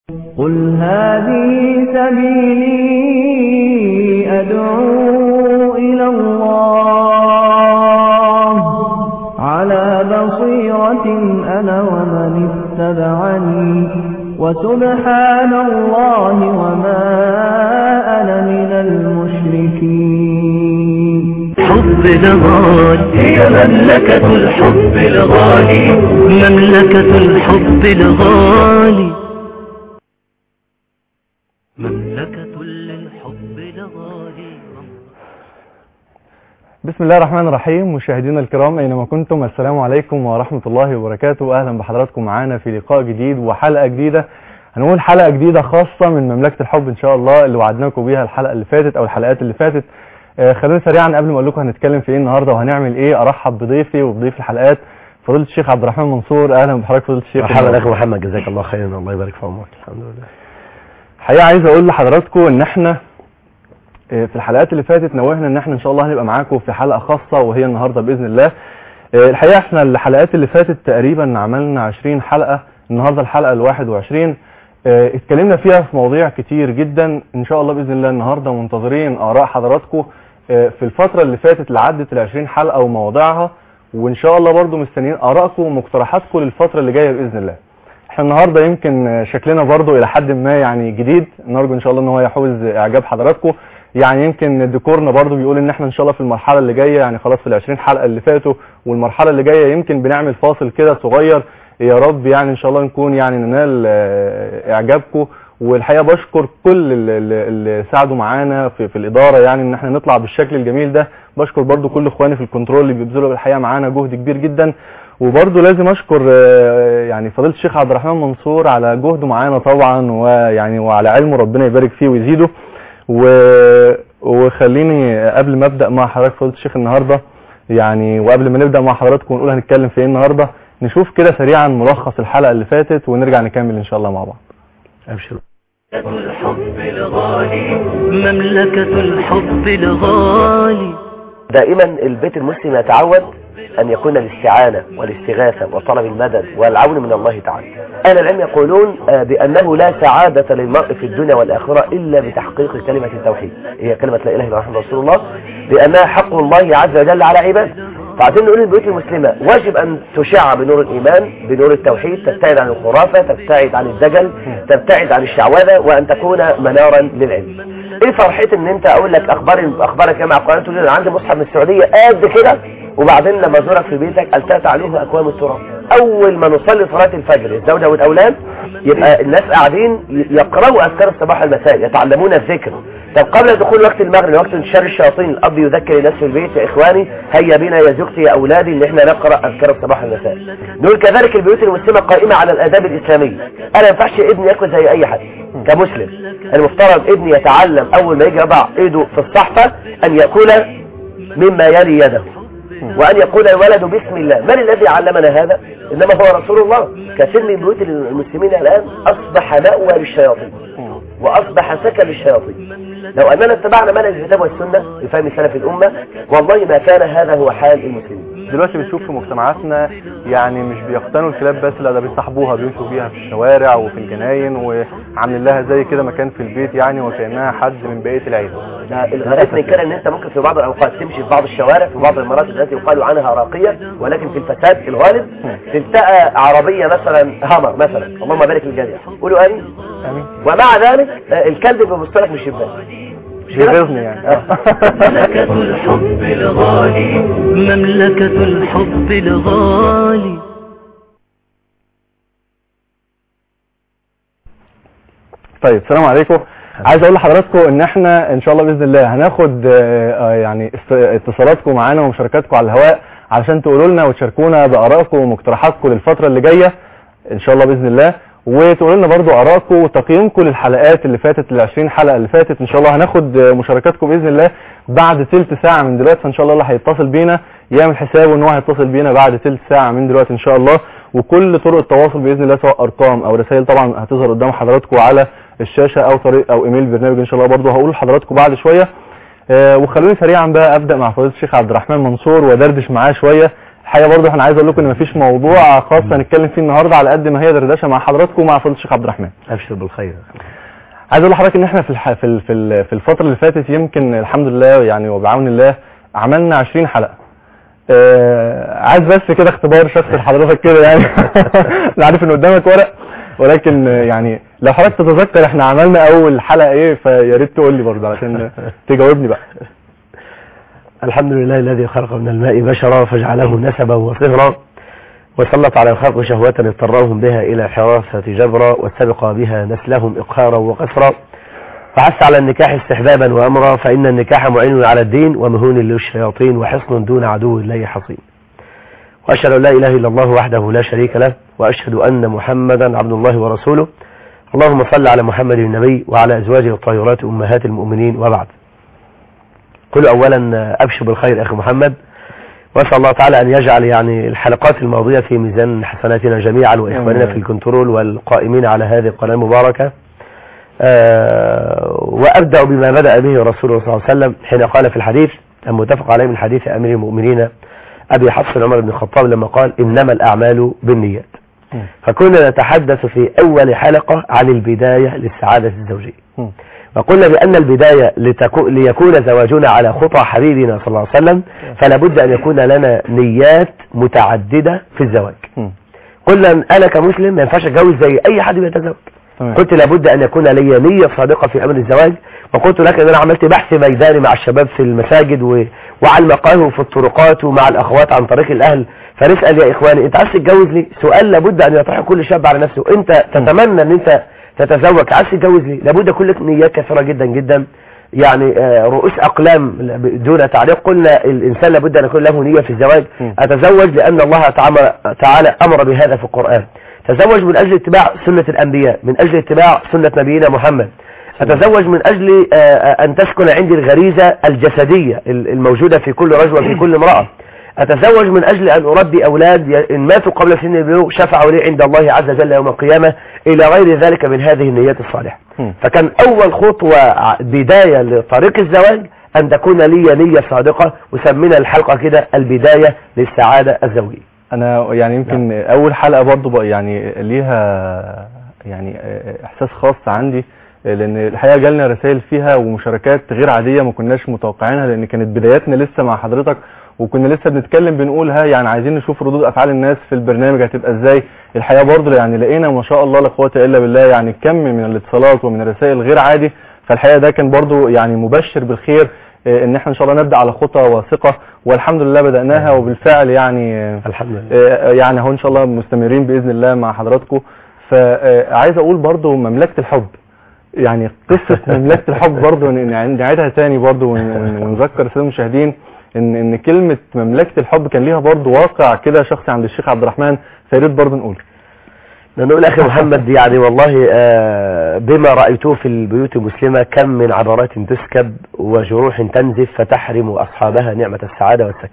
قل هذه سبيلي أدعو إلى الله على بصيرة أنا ومن اتبعني وسبحان الله وما أنا من المشركين حب الغالي هي مملكة الحب الغالي مملكة الحب الغالي مملكة للحب الغالي بسم الله الرحمن الرحيم مشاهدينا الكرام اينما كنتم السلام عليكم ورحمة الله وبركاته اهلا بحضراتكم معانا في لقاء جديد وحلقة جديدة هنقول حلقة جديدة خاصة من مملكة الحب ان شاء الله اللي وعدناكم بيها الحلقة اللي فاتت او الحلقات اللي فاتت آه خلونا سريعا قبل ما اقول لكم هنتكلم في ايه النهارده وهنعمل ايه ارحب بضيفي وبضيف الحلقات فضيلة الشيخ عبد الرحمن منصور اهلا بحضرتك فضيلة الشيخ مرحبا اخي محمد جزاك الله خيرا الله يبارك في عمرك الحمد لله الحقيقة عايز اقول لحضراتكم ان احنا آه، في الحلقات اللي فاتت نوهنا ان احنا ان شاء الله هنبقى معاكم في حلقة خاصة وهي النهاردة باذن الله آه، الحقيقة احنا الحلقات اللي فاتت تقريبا عملنا 20 حلقة النهاردة الحلقة ال 21 آه، اتكلمنا فيها في مواضيع كتير جدا ان شاء الله باذن الله النهاردة منتظرين اراء حضراتكم آه، في الفترة اللي فاتت اللي عدت ال 20 حلقة ومواضيعها وان شاء الله برضو مستنيين ارائكم ومقترحاتكم للفترة اللي جاية باذن الله احنا النهارده يمكن آه، شكلنا برضو الى حد ما يعني جديد نرجو ان شاء الله ان هو يحوز اعجاب حضراتكم يعني يمكن ديكورنا برضو بيقول ان احنا ان شاء الله في المرحله اللي جايه يعني خلاص في ال 20 حلقه اللي فاتوا والمرحله اللي جايه يمكن بنعمل فاصل كده صغير يا رب يعني ان شاء الله نكون يعني ننال آه، اعجابكم والحقيقه بشكر كل اللي- اللي اللي ساعدوا معانا في, في الاداره يعني ان احنا نطلع بالشكل الجميل ده بشكر برضو كل اخواني في الكنترول اللي بيبذلوا الحقيقه معانا جهد كبير جدا وبرضه لازم اشكر آه، يعني فضيله الشيخ عبد الرحمن منصور على جهده معانا طبعا ويعني وعلى علمه ربنا يبارك فيه ويزيده و... وخليني قبل ما ابدا مع حضرتك فضيله الشيخ النهارده يعني وقبل ما نبدا مع حضراتكم ونقول هنتكلم في ايه النهارده نشوف كده سريعا ملخص الحلقه اللي فاتت ونرجع نكمل ان شاء الله مع بعض ابشر الحب الغالي مملكة الحب الغالي دائما البيت المسلم يتعود أن يكون الاستعانة والاستغاثة وطلب المدد والعون من الله تعالى أهل العلم يقولون آه، بأنه لا سعادة للمرء في الدنيا والآخرة إلا بتحقيق كلمة التوحيد هي كلمة لا إله إلا الله محمد رسول الله بأنها حق الله عز وجل على عباده فعايزين نقول البيوت المسلمة واجب أن تشع بنور الإيمان بنور التوحيد تبتعد عن الخرافة تبتعد عن الدجل تبتعد عن الشعوذة وأن تكون منارا للعلم ايه فرحتي ان انت اقول لك اخبار اخبارك يا مع القران تقول لي انا عندي مصحف من السعوديه قد كده وبعدين لما ازورك في بيتك التات عليه اكوام التراب اول ما نصلي صلاه الفجر الزوجه والاولاد يبقى الناس قاعدين ي- يقراوا اذكار الصباح والمساء يتعلمون الذكر طب قبل دخول وقت المغرب وقت انتشار الشياطين الاب يذكر الناس في البيت يا اخواني هيا بنا يا زوجتي يا اولادي ان احنا نقرا اذكار الصباح والمساء نقول كذلك البيوت المسلمه قائمه على الاداب الاسلاميه انا ما ينفعش ابني ياكل زي اي حد كمسلم المفترض ابني يتعلم اول ما يجي يضع ايده في الصحفه ان ياكل مما يلي يده وأن يقول الولد بسم الله من الذي علمنا هذا إنما هو رسول الله كثير من بيوت المسلمين الآن أصبح مأوى للشياطين وأصبح سكن للشياطين لو أننا اتبعنا منهج الكتاب والسنة بفهم سلف الأمة والله ما كان هذا هو حال المسلمين دلوقتي بنشوف في مجتمعاتنا يعني مش بيقتنوا الكلاب بس لا ده بيصاحبوها بيمشوا بيها في الشوارع وفي الجناين وعاملين لها زي كده مكان في البيت يعني وكانها حد من بقيه العيله ده الغريب من كده ان انت ممكن في بعض الاوقات تمشي في بعض الشوارع في بعض المناطق التي يقال عنها راقية ولكن في الفساد الغالب تلتقى عربية مثلا هامر مثلا اللهم بارك للجميع قولوا امين امين ومع ذلك آه، الكلب بيبص لك من الشباك مش كده؟ بيغيظني يعني آه. مملكة الحب الغالي مملكة الحب الغالي طيب السلام عليكم عايز اقول لحضراتكم ان احنا ان شاء الله باذن الله هناخد آه، آه، يعني است- اتصالاتكم معانا ومشاركاتكم على الهواء علشان تقولوا لنا وتشاركونا بارائكم ومقترحاتكم للفتره اللي جايه ان شاء الله باذن الله وتقولوا لنا برضو ارائكم وتقييمكم للحلقات اللي فاتت ال 20 حلقه اللي فاتت ان شاء الله هناخد آه، مشاركاتكم باذن الله بعد تلت ساعه من دلوقتي فان شاء الله اللي هيتصل بينا يعمل حسابه ان هو هيتصل بينا بعد تلت ساعه من دلوقتي ان شاء الله وكل طرق التواصل باذن الله سواء ارقام او رسائل طبعا هتظهر قدام حضراتكم على الشاشه او طريق او ايميل البرنامج ان شاء الله برضه هقول لحضراتكم بعد شويه آه، وخلوني سريعا بقى ابدا مع فضيله الشيخ عبد الرحمن منصور ودردش معاه شويه الحقيقه برضه احنا عايز اقول لكم ان مفيش موضوع خاص هنتكلم فيه النهارده على قد ما هي دردشه مع حضراتكم ومع فضيله الشيخ عبد الرحمن ابشر بالخير عايز اقول لحضرتك ان احنا في الح... في ال- في ال- في الفتره اللي فاتت يمكن الحمد لله يعني وبعون الله عملنا 20 حلقه آه عايز بس كده اختبار شخصي لحضرتك كده يعني انا عارف ان قدامك ورق ولكن آه، يعني لو حضرتك تتذكر احنا عملنا اول حلقه ايه فيا ريت تقول لي برضه عشان تجاوبني بقى الحمد لله الذي خلق من الماء بشرا فجعله نسبا وصهرا وسلط على الخلق شهوة اضطرهم بها إلى حراسة جبرا واتبق بها نسلهم إقهارا وقسرا فعس على النكاح استحبابا وأمرا فإن النكاح معين على الدين ومهون للشياطين وحصن دون عدو الله حصين وأشهد أن لا إله إلا الله وحده لا شريك له وأشهد أن محمدا عبد الله ورسوله اللهم صل على محمد النبي وعلى أزواجه الطاهرات أمهات المؤمنين وبعد قل أولا أبشر بالخير أخي محمد وأسأل الله تعالى أن يجعل يعني الحلقات الماضية في ميزان حسناتنا جميعا وإخواننا في الكنترول والقائمين على هذه القناة المباركة آه، وأبدأ بما بدأ به رسوله صلى الله عليه وسلم حين قال في الحديث المتفق عليه من حديث أمير المؤمنين أبي حفص عمر بن الخطاب لما قال إنما الأعمال بالنيات مم. فكنا نتحدث في أول حلقة عن البداية للسعادة الزوجية مم. وقلنا بأن البداية لتكو... ليكون زواجنا على خطى حبيبنا صلى الله عليه وسلم فلا بد أن يكون لنا نيات متعددة في الزواج مم. قلنا أن أنا كمسلم ما ينفعش أتجوز زي أي حد بيتزوج تمام قلت لابد أن يكون لي نية صادقة في أمر الزواج وقلت لك أن أنا عملت بحث ميداني مع الشباب في المساجد و... وعلى المقاهي وفي الطرقات ومع الأخوات عن طريق الأهل فنسأل يا إخواني أنت عايز تتجوز لي سؤال لابد أن يطرح كل شاب على نفسه أنت تتمنى أن أنت تتزوج عايز تتجوز لي لابد يكون لك نيات كثيرة جدا جدا يعني آه، رؤوس أقلام دون تعليق قلنا الإنسان لابد أن يكون له نية في الزواج م. أتزوج لأن الله تعالى تعالى أمر بهذا في القرآن تزوج من أجل اتباع سنة الأنبياء من أجل اتباع سنة نبينا محمد أتزوج من أجل آه، آه، أن تسكن عندي الغريزة الجسدية ال- الموجودة في كل رجل وفي كل امرأة أتزوج من أجل أن أربي أولاد ي- إن ماتوا قبل سن البلوغ شفعوا لي عند الله عز وجل يوم القيامة إلى غير ذلك من هذه النيات الصالحة مم. فكان أول خطوة ع- بداية لطريق الزواج أن تكون لي نية صادقة وسمينا الحلقة كده البداية للسعادة الزوجية انا يعني يمكن اول حلقه برضو بقى يعني ليها يعني احساس خاص عندي لان الحقيقه جالنا رسائل فيها ومشاركات غير عاديه ما كناش متوقعينها لان كانت بداياتنا لسه مع حضرتك وكنا لسه بنتكلم بنقول ها يعني عايزين نشوف ردود افعال الناس في البرنامج هتبقى ازاي الحقيقه برضو يعني لقينا ما شاء الله لا قوه الا بالله يعني كم من الاتصالات ومن الرسائل غير عادي فالحقيقه ده كان برضو يعني مبشر بالخير آه، ان احنا ان شاء الله نبدا على خطى واثقه والحمد لله بداناها وبالفعل يعني آه، الحمد لله آه، يعني اهو ان شاء الله مستمرين باذن الله مع حضراتكم فعايز اقول برضو مملكه الحب يعني قصه مملكه الحب برضو ن- ن- نعيدها تاني برضو ون- ون- ونذكر الساده المشاهدين ان ان كلمه مملكه الحب كان ليها برضو واقع كده شخصي عند الشيخ عبد الرحمن فيا ريت برضو نقول نقول أخي محمد يعني والله آه، بما رأيته في البيوت المسلمة كم من عبرات تسكب وجروح تنزف فتحرم أصحابها نعمة السعادة والسكن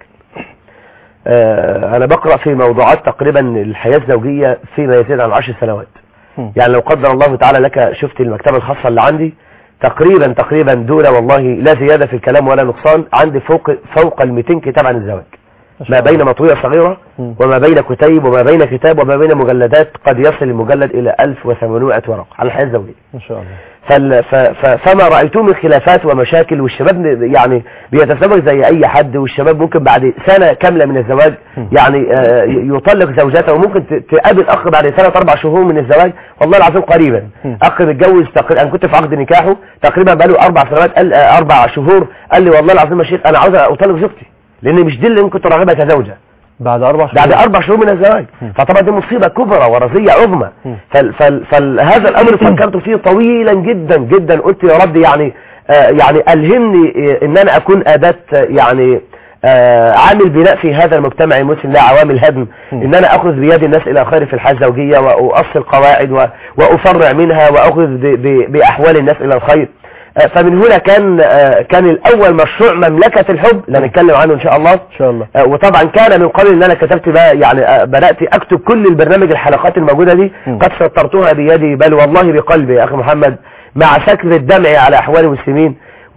آه، أنا بقرأ في موضوعات تقريبا الحياة الزوجية فيما يزيد عن عشر سنوات مم. يعني لو قدر الله تعالى لك شفت المكتبة الخاصة اللي عندي تقريبا تقريبا دون والله لا زيادة في الكلام ولا نقصان عندي فوق فوق ال 200 كتاب عن الزواج ما بين مطوية صغيرة مم. وما بين كتيب وما بين كتاب وما بين مجلدات قد يصل المجلد إلى 1800 ورقة على الحياة الزوجية ان شاء الله فال ف ف فما رأيته من خلافات ومشاكل والشباب ن- يعني بيتزوج زي أي حد والشباب ممكن بعد سنة كاملة من الزواج مم. يعني آه، يطلق زوجته وممكن ت- تقابل أخ بعد ثلاث أربع شهور من الزواج والله العظيم قريبا مم. أخ متجوز تقريبا أنا كنت في عقد نكاحه تقريبا بقاله أربع سنوات قال آه، أربع شهور قال لي والله العظيم يا شيخ أنا عاوز أطلق زوجتي لأن مش دي اللي أنا كنت راغبها كزوجة بعد اربع شهور بعد أربع شهور من الزواج مم. فطبعا دي مصيبة كبرى ورزية عظمى مم. فال فال فهذا الأمر فكرت فيه طويلا جدا جدا قلت يا رب يعني آه يعني ألهمني آه، إن أنا أكون أداة آه، يعني آه عامل بناء في هذا المجتمع المسلم لا عوامل هدم مم. إن أنا أخذ بيد الناس إلى خير في الحياة الزوجية وأصل قواعد و- وأفرع منها وأخذ ب- ب- بأحوال الناس إلى الخير آه، فمن هنا كان آه، كان الأول مشروع مملكة الحب اللي هنتكلم عنه إن شاء الله ان شاء الله آه، وطبعا كان من قبل ان انا كتبت بقى يعني آه، بدأت اكتب كل البرنامج الحلقات الموجودة دي م. قد سطرتها بيدي بل والله بقلبي يا اخي محمد مع سكر الدمع على احوال المسلمين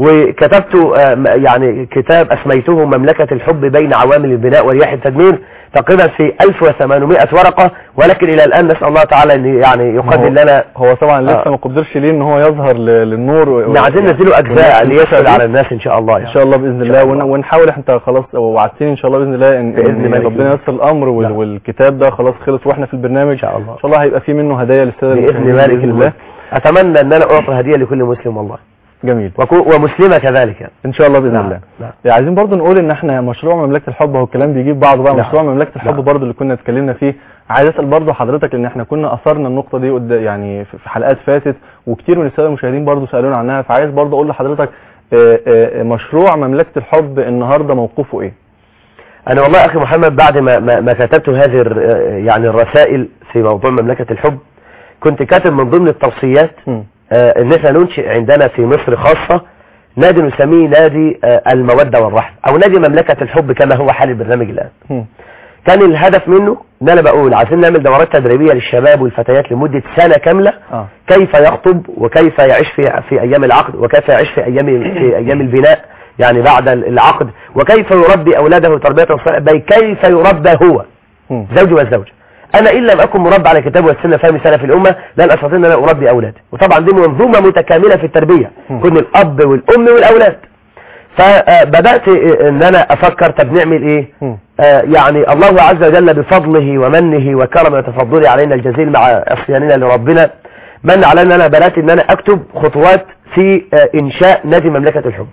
وكتبت آه، م- يعني كتاب اسميته مملكة الحب بين عوامل البناء ورياح التدمير تقريبا في 1800 ورقة ولكن الى الان نسأل الله تعالى ان يعني يقدر لنا هو طبعا لسه آه. ما قدرش ليه ان هو يظهر ل- للنور و- إن عايزين ننزله اجزاء ليسهل على الناس ان شاء الله ان يعني. شاء الله باذن الله ون- ونحاول احنا خلاص وعدتني ان شاء الله باذن الله ان, بإذن إن ملك ربنا الملك. ييسر الامر وال- نعم. والكتاب ده خلاص خلص واحنا في البرنامج ان شاء الله ان شاء الله هيبقى فيه منه هدايا للساده باذن المشاهدين مالك باذن الله الملك اتمنى ان انا اعطي هدية لكل مسلم والله جميل وكو- ومسلمة كذلك يعني. ان شاء الله باذن نعم. الله نعم. يعني عايزين برضو نقول ان احنا مشروع مملكه الحب هو الكلام بيجيب بعضه بقى نعم. مشروع مملكه الحب نعم. برضو اللي كنا اتكلمنا فيه عايز اسال برضو حضرتك لان احنا كنا اثرنا النقطه دي قد يعني في في حلقات فاتت وكتير من الساده المشاهدين برضو سالونا عنها فعايز برضو اقول لحضرتك آه، آه، مشروع مملكه الحب النهارده موقفه ايه انا والله اخي محمد بعد ما ما, ما كتبت هذه الر- يعني الرسائل في موضوع مملكة الحب كنت كاتب من ضمن التوصيات مم. آه، ان احنا ننشئ عندنا في مصر خاصة نادي نسميه نادي آه، المودة والرحمة او نادي مملكة الحب كما هو حال البرنامج الان مم. كان الهدف منه ان انا بقول عايزين نعمل دورات تدريبية للشباب والفتيات لمدة سنة كاملة اه كيف يخطب وكيف يعيش في في ايام العقد وكيف يعيش في ايام في ايام البناء يعني بعد العقد وكيف يربي اولاده تربيه صالحه بل كيف يربى هو مم. زوج والزوجه انا ان لم اكن مربى على الكتاب والسنه فهم سلف الامه لن استطيع ان انا اربي اولادي وطبعا دي منظومه متكامله في التربيه مم. كن الاب والام والاولاد فبدات ان انا افكر طب نعمل ايه مم. آه، يعني الله عز وجل بفضله ومنه وكرمه وتفضله علينا الجزيل مع عصياننا لربنا من علينا انا بدات ان انا اكتب خطوات في آه، انشاء نادي مملكه الحب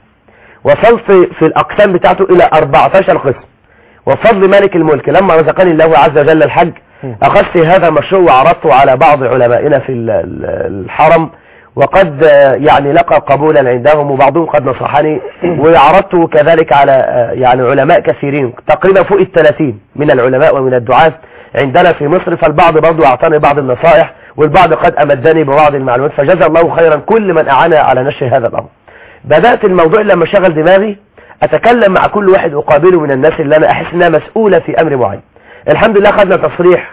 وصلت في الاقسام بتاعته الى 14 قسم وفضل مالك الملك لما رزقني الله عز وجل الحج م. اخذت هذا المشروع وعرضته على بعض علمائنا في ال- ال- الحرم وقد آه، يعني لقى قبولا عندهم وبعضهم قد نصحني وعرضته كذلك على آه، يعني علماء كثيرين تقريبا فوق الثلاثين من العلماء ومن الدعاة عندنا في مصر فالبعض برضو اعطاني بعض النصائح والبعض قد امدني ببعض المعلومات فجزا الله خيرا كل من اعان على نشر هذا الامر بدأت الموضوع لما شغل دماغي اتكلم مع كل واحد اقابله من الناس اللي انا احس انها مسؤولة في امر معين الحمد لله خدنا تصريح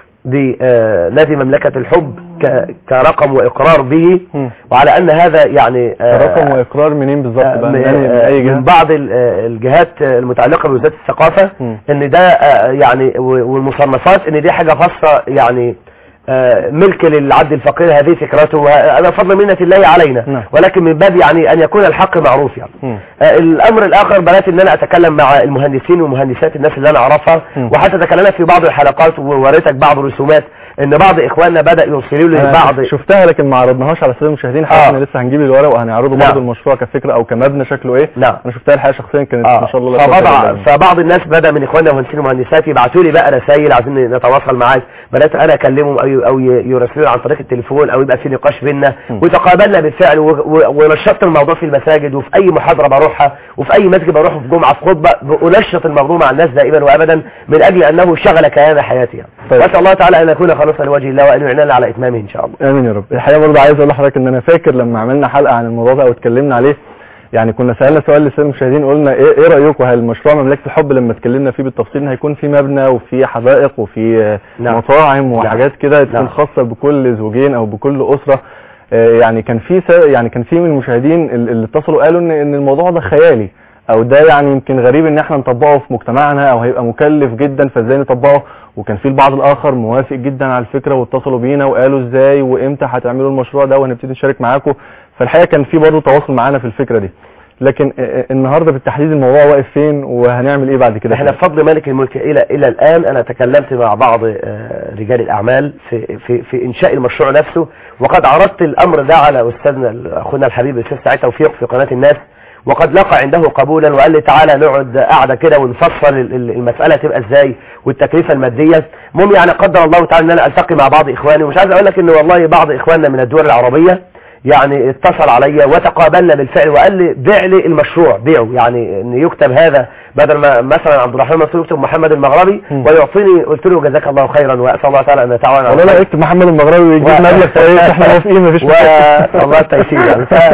بنادي مملكة الحب ك- كرقم واقرار به مم. وعلى ان هذا يعني آه، رقم واقرار منين بالظبط آه، بقى من من, أي- من آه، اي من جهه بعض ال- آه، الجهات آه، المتعلقة بوزارة الثقافة مم. ان ده آه، يعني و- والمصنفات ان دي حاجة خاصة يعني آه، ملك للعبد الفقير هذه فكرته هذا فضل منة الله علينا نعم. ولكن من باب يعني ان يكون الحق معروف يعني مم. آه، الامر الاخر بدات ان انا اتكلم مع المهندسين ومهندسات الناس اللي انا اعرفها مم. وحتى تكلمنا في بعض الحلقات ووريتك بعض الرسومات ان بعض اخواننا بدا يرسلوا لي أنا بعض شفتها لكن ما عرضناهاش على الساده المشاهدين حتى آه. احنا لسه هنجيب الورق وهنعرضه نعم. برضه المشروع كفكره او كمبنى شكله ايه نعم انا شفتها الحقيقه شخصيا كانت اه ما شاء الله لا قوة فبعض إلا بالله. فبعض الناس بدا من اخواننا المهندسين والمهندسات يبعتوا لي بقى رسائل عايزين نتواصل معاك بدات انا اكلمهم او او يرسلوا عن طريق التليفون او يبقى في نقاش بينا م. وتقابلنا بالفعل و- و- ونشطت الموضوع في المساجد وفي اي محاضره بروحها وفي اي مسجد بروحه في جمعه في خطبه انشط الموضوع مع الناس دائما وابدا من اجل انه شغل كيان حياتي يعني. طيب. واسال الله تعالى ان يكون خالصا لوجه الله وان يعيننا على اتمامه ان شاء الله امين يا رب الحقيقه برضه عايز اقول لحضرتك ان انا فاكر لما عملنا حلقه عن الموضوع ده او اتكلمنا عليه يعني كنا سالنا سؤال للساده المشاهدين قلنا ايه ايه رايكم هل مشروع مملكه الحب لما اتكلمنا فيه بالتفصيل ان هيكون في مبنى وفي حدائق وفي آه، نعم. مطاعم وحاجات كده تكون نعم. خاصه بكل زوجين او بكل اسره آه، يعني كان في سا- يعني كان في من المشاهدين ال- اللي اتصلوا قالوا ان ان الموضوع ده خيالي او ده يعني يمكن غريب ان احنا نطبقه في مجتمعنا او هيبقى مكلف جدا فازاي نطبقه وكان في البعض الاخر موافق جدا على الفكره واتصلوا بينا وقالوا ازاي وامتى هتعملوا المشروع ده وهنبتدي نشارك معاكم فالحقيقه كان في برضه تواصل معانا في الفكره دي لكن آه، آه، النهارده بالتحديد الموضوع واقف فين وهنعمل ايه بعد كده احنا بفضل ملك الملك الى الى الان انا تكلمت مع بعض آه، رجال الاعمال في في في انشاء المشروع نفسه وقد عرضت الامر ده على استاذنا اخونا الحبيب الاستاذ سعيد توفيق في قناه الناس وقد لقى عنده قبولا وقال لي تعالى نقعد قاعده كده ونفصل ال- ال- المساله تبقى ازاي والتكلفه الماديه المهم يعني قدر الله تعالى ان انا التقي مع بعض اخواني ومش عايز اقول لك ان والله بعض اخواننا من الدول العربيه يعني اتصل عليا وتقابلنا بالفعل وقال لي بيع لي المشروع بيعه يعني ان يكتب هذا بدل ما مثلا عبد الرحمن منصور يكتب محمد المغربي مم. ويعطيني قلت له جزاك الله خيرا واسال الله تعالى ان يتعاون والله لا اكتب محمد المغربي ويجيب و- مبلغ كويس احنا موافقين مفيش و... مشكله الله التيسير يعني ف...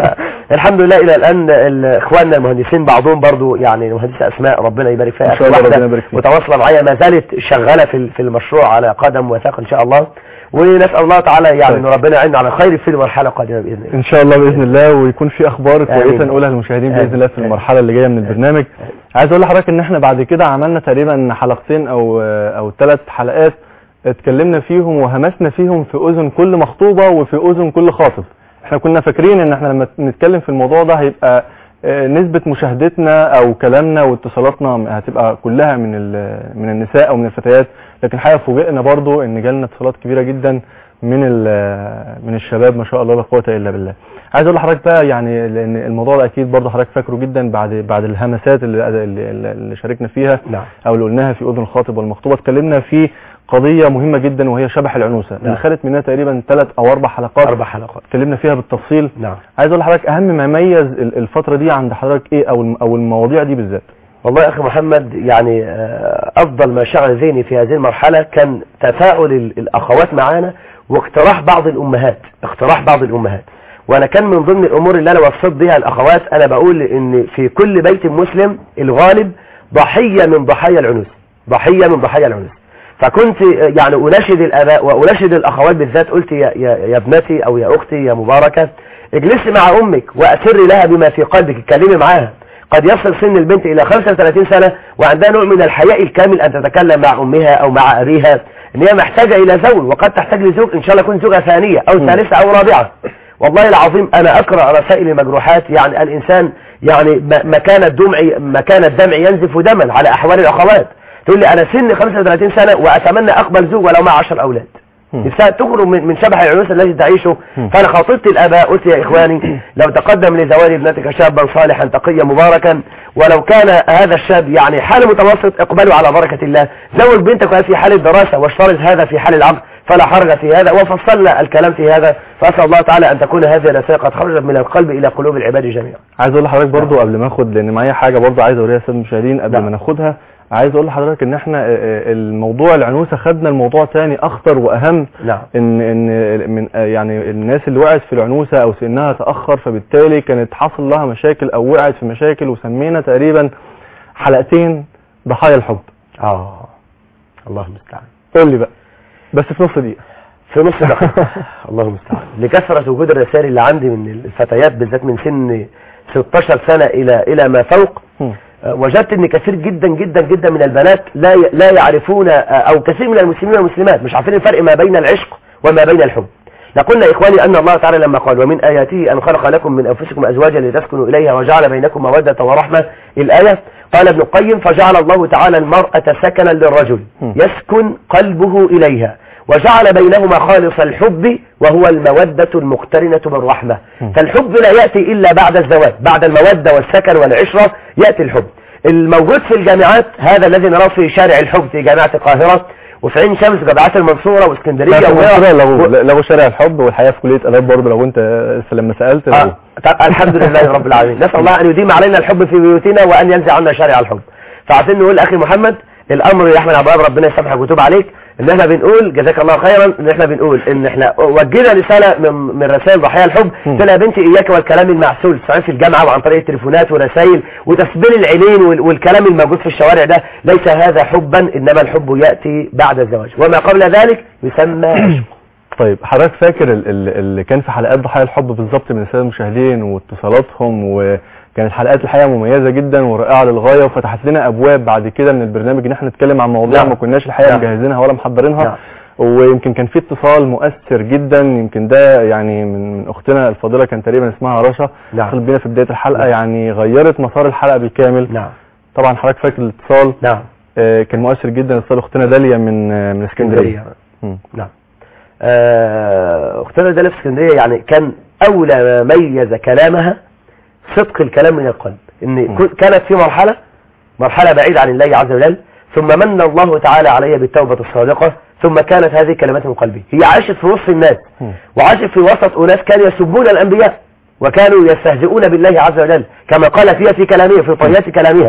الحمد لله الى الان ال- اخواننا المهندسين بعضهم برضو يعني المهندسه اسماء ربنا يبارك فيها إن شاء الله واحدة ربنا يبارك فيك. متواصله معايا ما زالت شغاله في في المشروع على قدم وساق ان شاء الله ونسال الله تعالى يعني طيب. ان ربنا يعيننا على خير في المرحله القادمه باذن الله ان شاء الله باذن الله ويكون في اخبار آمين. كويسه نقولها للمشاهدين باذن آمين. الله في المرحله اللي جايه من البرنامج عايز اقول لحضرتك ان احنا بعد كده عملنا تقريبا حلقتين او او ثلاث حلقات اتكلمنا فيهم وهمسنا فيهم في اذن كل مخطوبه وفي اذن كل خاطب احنا كنا فاكرين ان احنا لما نتكلم في الموضوع ده هيبقى آه، نسبة مشاهدتنا او كلامنا واتصالاتنا هتبقى كلها من ال- من النساء او من الفتيات لكن الحقيقه فوجئنا برضو ان جالنا اتصالات كبيره جدا من ال- من الشباب ما شاء الله لا قوه الا بالله عايز اقول لحضرتك بقى يعني لان الموضوع ده اكيد برضه حضرتك فاكره جدا بعد بعد الهمسات اللي, اللي, اللي شاركنا فيها نعم او اللي قلناها في اذن الخاطب والمخطوبه اتكلمنا في قضيه مهمه جدا وهي شبح العنوسه اللي نعم. خدت مننا تقريبا ثلاث او اربع حلقات اربع حلقات اتكلمنا فيها بالتفصيل نعم عايز اقول لحضرتك اهم ما ميز ال- الفتره دي عند حضرتك ايه او الم- او المواضيع دي بالذات والله يا اخي محمد يعني آه، افضل ما شغل ذهني في هذه المرحله كان تفاعل ال- الاخوات معانا واقتراح بعض الامهات اقتراح بعض الامهات وانا كان من ضمن الامور اللي انا وصيت بها الاخوات انا بقول ان في كل بيت مسلم الغالب ضحيه من ضحايا العنوس ضحيه من ضحايا العنوس فكنت آه، يعني اناشد الاباء واناشد الاخوات بالذات قلت يا, يا, يا ابنتي او يا اختي يا مباركه اجلسي مع امك واسري لها بما في قلبك اتكلمي معاها قد يصل سن البنت إلى 35 سنة وعندها نوع من الحياء الكامل أن تتكلم مع أمها أو مع أبيها إن هي محتاجة إلى زوج وقد تحتاج لزوج إن شاء الله يكون زوجة ثانية أو م. ثالثة أو رابعة والله العظيم أنا أقرأ رسائل المجروحات يعني الإنسان يعني م- مكان الدمع مكان الدمع ينزف دما على أحوال الأخوات تقول لي أنا سن 35 سنة وأتمنى أقبل زوج ولو مع 10 أولاد م. نفسها تخرج من من شبح العنوس الذي تعيشه م. فانا خاطبت الاباء قلت يا اخواني لو تقدم لزواج ابنتك شابا صالحا تقيا مباركا ولو كان هذا الشاب يعني حال متوسط اقبلوا على بركة الله زوج بنتك وهي في حال الدراسة واشترط هذا في حال العقد فلا حرج في هذا وفصلنا الكلام في هذا فاسال الله تعالى ان تكون هذه الرسائل قد خرجت من القلب الى قلوب العباد جميعا عايز اقول لحضرتك برضو قبل ما اخد لان معايا حاجه برضو عايز اوريها للساده المشاهدين قبل نعم. ما ناخدها عايز اقول لحضرتك ان احنا آه، آه، الموضوع العنوسه خدنا الموضوع تاني اخطر واهم نعم ان ان من آه، يعني الناس اللي وقعت في العنوسه او سنها تاخر فبالتالي كانت حصل لها مشاكل او وقعت في مشاكل وسمينا تقريبا حلقتين ضحايا الحب اه الله المستعان قول لي بقى بس في نص دقيقه في نص دقيقة الله المستعان لكثرة وجود الرسائل اللي عندي من الفتيات بالذات من سن 16 سنة إلى إلى ما فوق هم. آه، وجدت ان كثير جدا جدا جدا من البنات لا ي- لا يعرفون آه، او كثير من المسلمين والمسلمات مش عارفين الفرق ما بين العشق وما بين الحب لقلنا يا اخواني ان الله تعالى لما قال ومن اياته ان خلق لكم من انفسكم ازواجا لتسكنوا اليها وجعل بينكم موده ورحمه الايه قال ابن القيم فجعل الله تعالى المراه سكنا للرجل م. يسكن قلبه اليها وجعل بينهما خالص الحب وهو المودة المقترنة بالرحمة م. فالحب لا يأتي إلا بعد الزواج بعد المودة والسكن والعشرة يأتي الحب الموجود في الجامعات هذا الذي نراه في شارع الحب في جامعة القاهرة وفي عين شمس وجامعات المنصورة واسكندرية لا، في وغيرها. المنصورة لغوا و- لغوا شارع الحب والحقيقه في كليه اداب برضه لو انت لما سالت لغوا. آه، طب الحمد لله رب العالمين نسأل الله أن يديم علينا الحب في بيوتنا وأن ينزع عنا شارع الحب فعايزين نقول أخي محمد الأمر يا أحمد عبد الوهاب ربنا يسامحك ويتوب عليك إن إحنا بنقول جزاك الله خيرا إن إحنا بنقول إن إحنا وجينا رسالة من من رسائل ضحايا الحب مم. قلت لها يا بنتي إياك والكلام المعسول سواء في الجامعة وعن طريق التليفونات ورسائل وتسبيل العينين وال- والكلام الموجود في الشوارع ده ليس هذا حبا إنما الحب يأتي بعد الزواج وما قبل ذلك يسمى عشق طيب حضرتك فاكر ال- ال- اللي كان في حلقات ضحايا الحب بالظبط من الساده المشاهدين واتصالاتهم وكانت حلقات الحقيقه مميزه جدا ورائعه للغايه وفتحت لنا ابواب بعد كده من البرنامج ان احنا نتكلم عن مواضيع نعم. ما كناش الحقيقه نعم. مجهزينها ولا محضرينها نعم. ويمكن كان في اتصال مؤثر جدا يمكن ده يعني من, من اختنا الفاضله كان تقريبا اسمها رشا نعم. اتصلت بينا في بدايه الحلقه نعم. يعني غيرت مسار الحلقه بالكامل نعم طبعا حضرتك فاكر الاتصال نعم آه، كان مؤثر جدا اتصال اختنا داليا من آه، من اسكندريه مم. نعم آه، اختنا داليا في اسكندريه يعني كان اولى ما ميز كلامها صدق الكلام من القلب ان م. كو- كانت في مرحله مرحله بعيده عن الله عز وجل ثم من الله تعالى عليها بالتوبه الصادقه ثم كانت هذه كلمات من قلبي هي عاشت في وسط الناس مم. وعاشت في وسط اناس كانوا يسبون الانبياء وكانوا يستهزئون بالله عز وجل كما قال فيها في كلامها في طيات كلامها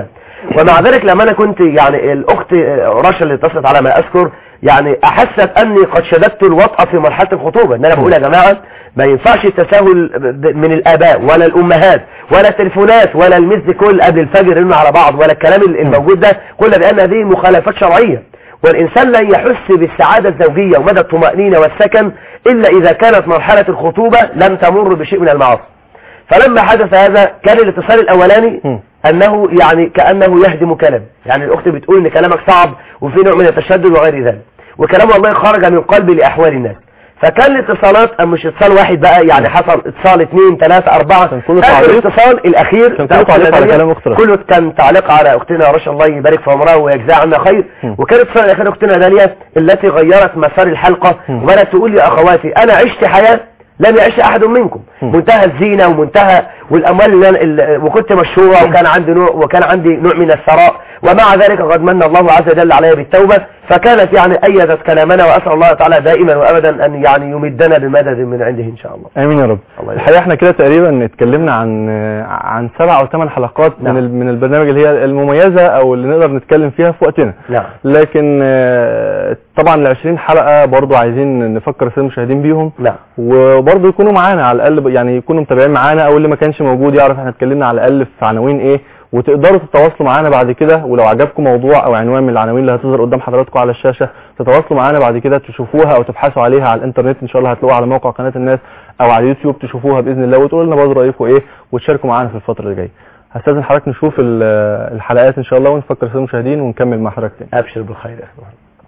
ومع ذلك لما انا كنت يعني الاخت رشا اللي اتصلت على ما اذكر يعني احست اني قد شددت الوطأة في مرحلة الخطوبة ان انا بقول يا جماعة ما ينفعش التساهل من الاباء ولا الامهات ولا التليفونات ولا المز كل قبل الفجر يرنوا على بعض ولا الكلام الموجود ده كل بان هذه مخالفات شرعية والإنسان لن يحس بالسعادة الزوجية ومدى الطمأنينة والسكن إلا إذا كانت مرحلة الخطوبة لم تمر بشيء من المعاصي فلما حدث هذا كان الاتصال الأولاني م. أنه يعني كأنه يهدم كلام يعني الأخت بتقول إن كلامك صعب وفي نوع من التشدد وغير ذلك وكلام والله خرج من قلبي لأحوال الناس فكان الاتصالات مش اتصال واحد بقى يعني حصل اتصال اثنين ثلاثة أربعة كان كله آخر تعليق. اتصال الأخير كان كله تعليق على كلام أخت رشا. كله كان تعليق على أختنا رشا الله يبارك في عمرها ويجزاها عنا خير م. وكان اتصال الأخير أختنا داليا التي غيرت مسار الحلقة م. وبدأت تقول لي أخواتي أنا عشت حياة لم يعيش أحد منكم م. منتهى الزينة ومنتهى والأموال اللي أنا- اللي- وكنت مشهورة وكان عندي نوع وكان عندي نوع من الثراء ومع ذلك قد من الله عز وجل علي بالتوبة فكانت يعني أيدت كلامنا وأسأل الله تعالى دائما وأبدا أن يعني يمدنا بمدد من عنده إن شاء الله امين يا رب الله يبارك. الحقيقه احنا كده تقريبا اتكلمنا عن عن سبع او ثمان حلقات نعم. من ال- من البرنامج اللي هي المميزه او اللي نقدر نتكلم فيها في وقتنا نعم لكن آه، طبعا ال 20 حلقه برضو عايزين نفكر الساده المشاهدين بيهم نعم وبرضه يكونوا معانا على الاقل ب- يعني يكونوا متابعين معانا او اللي ما كانش موجود يعرف احنا اتكلمنا على الاقل في عناوين ايه وتقدروا تتواصلوا معانا بعد كده ولو عجبكم موضوع او عنوان من العناوين اللي هتظهر قدام حضراتكم على الشاشه تتواصلوا معانا بعد كده تشوفوها او تبحثوا عليها على الانترنت ان شاء الله هتلاقوها على موقع قناه الناس او على اليوتيوب تشوفوها باذن الله وتقولوا لنا برضه رايكم ايه وتشاركوا معانا في الفتره اللي جايه هستاذن حضرتك نشوف ال- الحلقات ان شاء الله ونفكر الساده المشاهدين ونكمل مع حضرتك تاني أبشر بالخير يا أخي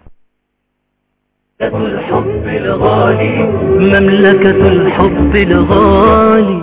محمد. مملكة الحب الغالي مملكة الحب الغالي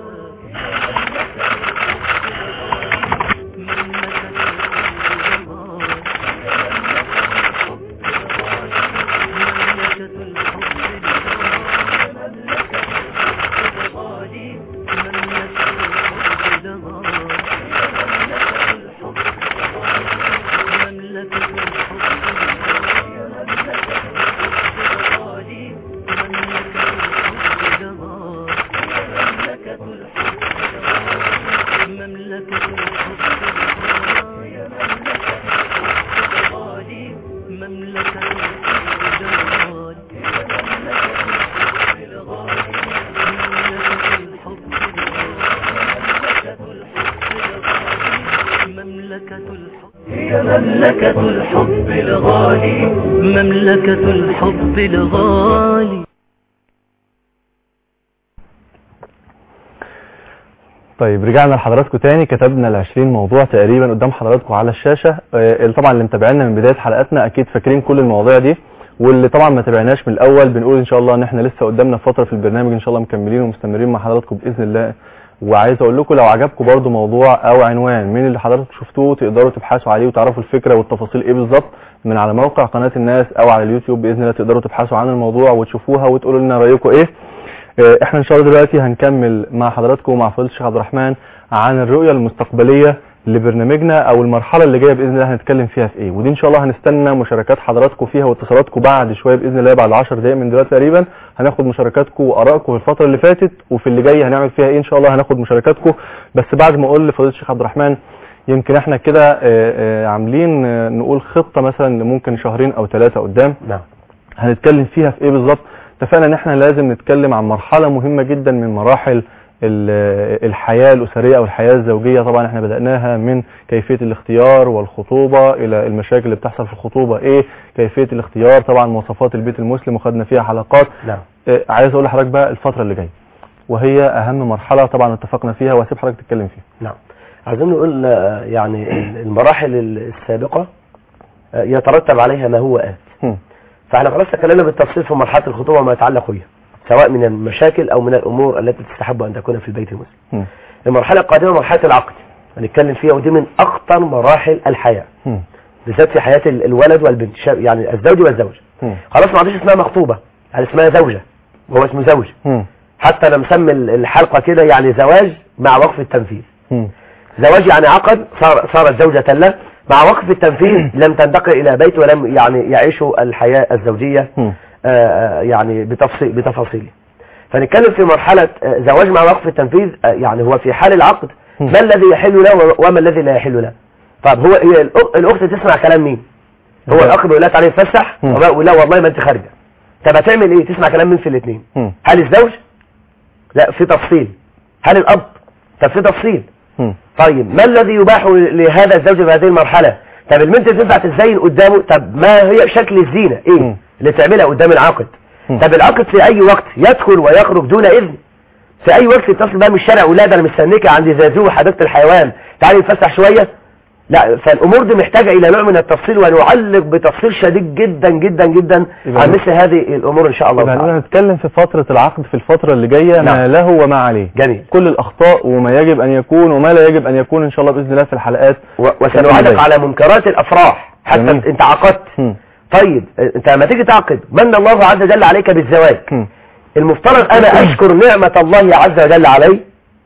مملكة الحب الغالي مملكة الحب الغالي طيب رجعنا لحضراتكم تاني كتبنا ال 20 موضوع تقريبا قدام حضراتكم على الشاشه آه، طبعا اللي متابعينا من بدايه حلقاتنا اكيد فاكرين كل المواضيع دي واللي طبعا ما تابعناش من الاول بنقول ان شاء الله ان احنا لسه قدامنا فتره في البرنامج ان شاء الله مكملين ومستمرين مع حضراتكم باذن الله وعايز اقول لكم لو عجبكم برضو موضوع او عنوان من اللي حضراتكم شفتوه تقدروا تبحثوا عليه وتعرفوا الفكره والتفاصيل ايه بالظبط من على موقع قناه الناس او على اليوتيوب باذن الله تقدروا تبحثوا عن الموضوع وتشوفوها وتقولوا لنا رايكم ايه آه، احنا ان شاء الله دلوقتي هنكمل مع حضراتكم ومع فضيله الشيخ عبد الرحمن عن الرؤيه المستقبليه لبرنامجنا او المرحله اللي جايه باذن الله هنتكلم فيها في ايه ودي ان شاء الله هنستنى مشاركات حضراتكم فيها واتصالاتكم بعد شويه باذن الله بعد 10 دقائق من دلوقتي تقريبا هناخد مشاركاتكم وارائكم في الفتره اللي فاتت وفي اللي جاي هنعمل فيها ايه ان شاء الله هناخد مشاركاتكم بس بعد ما اقول لفضيله الشيخ عبد الرحمن يمكن احنا كده آه، آه، عاملين آه، نقول خطه مثلا ممكن شهرين او ثلاثه قدام نعم هنتكلم فيها في ايه بالظبط اتفقنا ان احنا لازم نتكلم عن مرحله مهمه جدا من مراحل ال- الحياه الاسريه او الحياه الزوجيه طبعا احنا بداناها من كيفيه الاختيار والخطوبه الى المشاكل اللي بتحصل في الخطوبه ايه كيفيه الاختيار طبعا مواصفات البيت المسلم وخدنا فيها حلقات نعم اه، عايز اقول لحضرتك بقى الفتره اللي جايه وهي اهم مرحله طبعا اتفقنا فيها وهسيب حضرتك تتكلم فيها نعم عايزين نقول آه، يعني المراحل السابقة آه، يترتب عليها ما هو آت هم. فاحنا خلاص تكلمنا بالتفصيل في مرحلة الخطوبة وما يتعلق بها سواء من المشاكل او من الامور التي تستحب ان تكون في البيت المسلم هم. المرحلة القادمة مرحلة العقد هنتكلم فيها ودي من اخطر مراحل الحياة هم. بالذات في حياة ال- الولد والبنت شاب- يعني الزوج والزوجة هم. خلاص ما عادش اسمها مخطوبة يعني اسمها زوجة وهو اسمه زوج هم. حتى انا مسمي ال- الحلقة كده يعني زواج مع وقف التنفيذ هم. زواج يعني عقد صار صارت زوجة له مع وقف التنفيذ لم تنتقل إلى بيت ولم يعني يعيشوا الحياة الزوجية هم. آه، آه، يعني بتفصيل بتفاصيله فنتكلم في مرحلة آه، زواج مع وقف التنفيذ آه، يعني هو في حال العقد هم. ما الذي يحل له وما الذي لا يحل له طب هو هي الأخ- الاخت تسمع كلام مين هو لا. الاخ بيقول لها تعالي نتفسح مم. ولا والله ما انت خارجه طب هتعمل ايه تسمع كلام مين في الاثنين مم. هل الزوج لا في تفصيل هل الاب طب في تفصيل مم. طيب ما الذي يباح لهذا الزوج في هذه المرحلة طب البنت تنفع تزين قدامه طب ما هي شكل الزينة ايه مم. اللي تعملها قدام العاقد مم. طب العاقد في اي وقت يدخل ويخرج دون اذن في اي وقت يتصل بقى من الشارع ولاد انا مستنيك عند زازو حديقة الحيوان تعالي نتفسح شوية لا فالامور دي محتاجة الى نوع من التفصيل ونعلق بتفصيل شديد جدا جدا جدا يبقى عن نقول- مثل هذه الامور ان شاء الله يبقى تعالى هنقول هنتكلم في فترة العقد في الفترة اللي جاية ما نعم. له وما عليه جميل كل الأخطاء وما يجب أن يكون وما لا يجب أن يكون إن شاء الله بإذن الله في الحلقات و- وسنعلق جميل. على منكرات الافراح حتى جميل. انت عقدت مم. طيب انت لما تيجي تعقد من الله عز وجل عليك بالزواج مم. المفترض انا اشكر نعمة الله عز وجل علي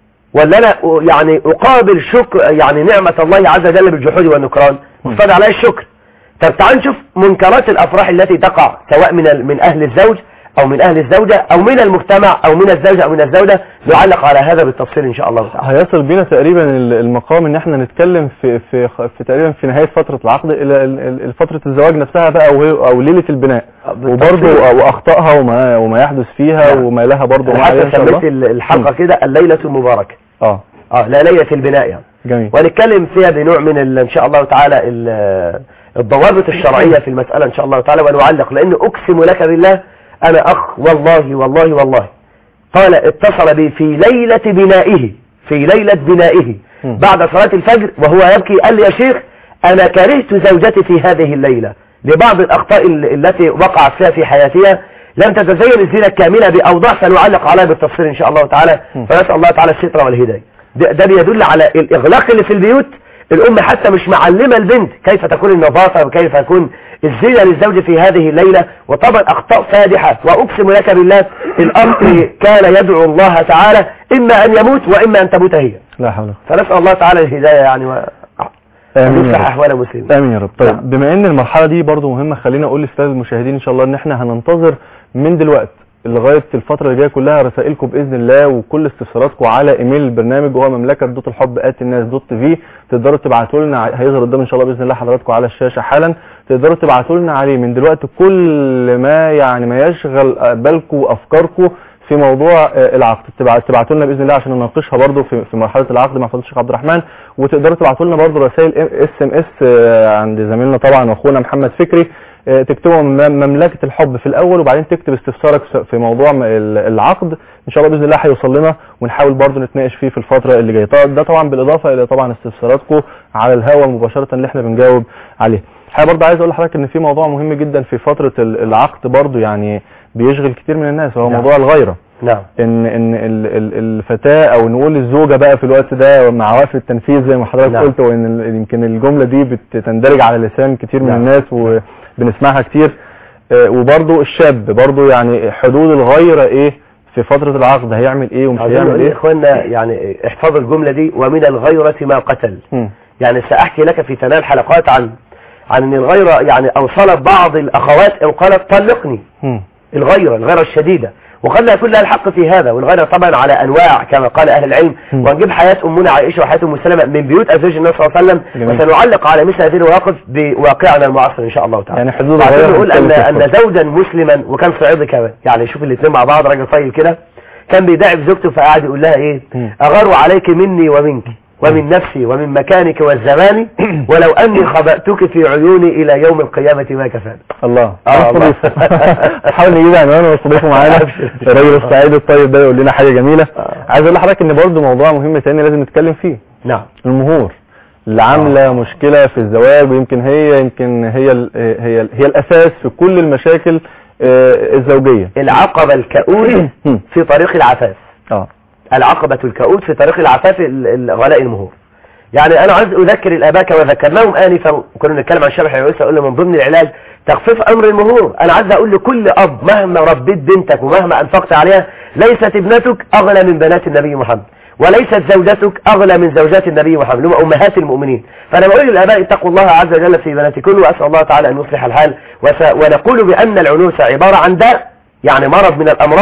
ولا انا أ- يعني اقابل شكر يعني نعمة الله عز وجل بالجحود والنكران مفترض علي الشكر طب تعال نشوف منكرات الافراح التي تقع سواء من ال- من اهل الزوج او من اهل الزوجة او من المجتمع او من الزوجة او من الزوجة نعلق على هذا بالتفصيل ان شاء الله تعالى هيصل بينا تقريبا ال- المقام ان احنا نتكلم في في في تقريبا في نهايه فتره العقد الى ال- ال- فتره الزواج نفسها بقى او هي- او ليله البناء وبرضه واخطائها وما وما يحدث فيها نعم. وما لها برضه وما عليها حتى ان شاء سميت الله ال- الحلقة كده الليلة المباركة اه اه لا ليلة البناء يعني جميل ونتكلم فيها بنوع من ال- ان شاء الله تعالى ال- الضوابط الشرعية في المسألة ان شاء الله تعالى ونعلق لان اقسم لك بالله انا اخ والله والله والله قال اتصل بي في ليلة بنائه في ليلة بنائه مم. بعد صلاة الفجر وهو يبكي قال لي يا شيخ انا كرهت زوجتي في هذه الليلة لبعض الاخطاء ال- التي وقعت فيها في حياتها لم تتزين الزينة الكاملة بأوضاع سنعلق عليها بالتفصيل إن شاء الله تعالى مم. فنسأل الله تعالى الستر والهداية ده, ده بيدل على الإغلاق اللي في البيوت الأم حتى مش معلمة البنت كيف تكون النظافة وكيف يكون الزينة للزوج في هذه الليلة وطبعا أخطاء فادحة وأقسم لك بالله الأمر كان يدعو الله تعالى إما أن يموت وإما أن تموت هي لا حول ولا فنسأل الله تعالى الهداية يعني و... آمين أن يا يصلح رب. أحوال المسلمين امين يا رب طيب نعم. بما ان المرحله دي برضو مهمه خلينا اقول للساده المشاهدين ان شاء الله ان احنا هننتظر من دلوقتي لغايه الفتره اللي جايه كلها رسائلكم باذن الله وكل استفساراتكم على ايميل البرنامج وهو مملكه دوت الحب ات الناس دوت في تقدروا تبعتوا لنا ع- هيظهر قدام ان شاء الله باذن الله حضراتكم على الشاشه حالا تقدروا تبعتوا لنا عليه من دلوقتي كل ما يعني ما يشغل آه، بالكم وافكاركم في موضوع آه، العقد تبع- تبعتوا لنا باذن الله عشان نناقشها برضو في في مرحله العقد مع فضيله الشيخ عبد الرحمن وتقدروا تبعتوا لنا برضو رسائل اس ام اس عند زميلنا طبعا واخونا محمد فكري آه، تكتبوا مم- مملكه الحب في الاول وبعدين تكتب استفسارك س- في موضوع م- ال- العقد ان شاء الله باذن الله هيوصل لنا ونحاول برضو نتناقش فيه في الفتره اللي جايه طبعا- ده طبعا بالاضافه الى طبعا استفساراتكم على الهواء مباشره اللي احنا بنجاوب عليه الحقيقه برضو عايز اقول لحضرتك ان في موضوع مهم جدا في فتره ال- العقد برضو يعني بيشغل كتير من الناس وهو نعم. موضوع الغيره نعم ان ان ال- ال- الفتاه او نقول الزوجه بقى في الوقت ده مع وقف التنفيذ زي ما حضرتك نعم. قلت وان ال- يمكن الجمله دي بتندرج على لسان كتير من نعم. الناس وبنسمعها كتير آه، وبرضو الشاب برضو يعني حدود الغيره ايه في فتره العقد هيعمل ايه ومش عايزين هيعمل نقول يا ايه اخوانا يعني احفظوا الجملة دي ومن الغيرة ما قتل مم. يعني سأحكي لك في ثناء الحلقات عن عن ان الغيرة يعني اوصلت بعض الاخوات ان قالت طلقني مم. الغيرة الغيرة الشديدة وقد لا يكون لها الحق في هذا والغيرة طبعا على انواع كما قال اهل العلم مم. ونجيب حياة امنا عائشة وحياة ام سلمة من بيوت ازواج النبي صلى الله عليه وسلم جميل. وسنعلق على مثل هذه المواقف بواقعنا المعاصر ان شاء الله تعالى يعني حدود وعايزين الغيره نقول ان بتتكلم في ان الفرق. زوجا مسلما وكان صعيدي كمان يعني شوف الاثنين مع بعض راجل طيب كده كان بيداعب زوجته فقعد يقول لها ايه مم. اغار عليك مني ومنك ومن نفسي ومن مكانك والزمان ولو اني خبأتك في عيوني الى يوم القيامة ما كفاني الله آه، الله. نستضيفه نحاول نجيب عنوان ونستضيفه معانا الراجل السعيد الطيب ده يقول لنا حاجه جميله آه. عايز اقول لحضرتك ان برضو موضوع مهم تاني لازم نتكلم فيه نعم المهور اللي عامله مشكله في الزواج ويمكن هي يمكن هي ال- هي ال- هي الاساس في كل المشاكل آه، الزوجيه العقبة الكؤود في طريق العفاف اه العقبة الكؤود في طريق العفاف ال- ال- غلاء المهور يعني انا عايز اذكر الاباء كما ذكرناهم انفا وكنا نتكلم عن شرح العيوسة قلنا من ضمن العلاج تخفيف امر المهور انا عايز اقول لكل اب مهما ربيت بنتك ومهما انفقت عليها ليست ابنتك اغلى من بنات النبي محمد وليست زوجتك اغلى من زوجات النبي محمد اللي هم امهات المؤمنين فانا بقول للاباء اتقوا الله عز وجل في بناتكم واسال الله تعالى ان يصلح الحال وس- ونقول بان العنوسه عباره عن داء يعني مرض من الامراض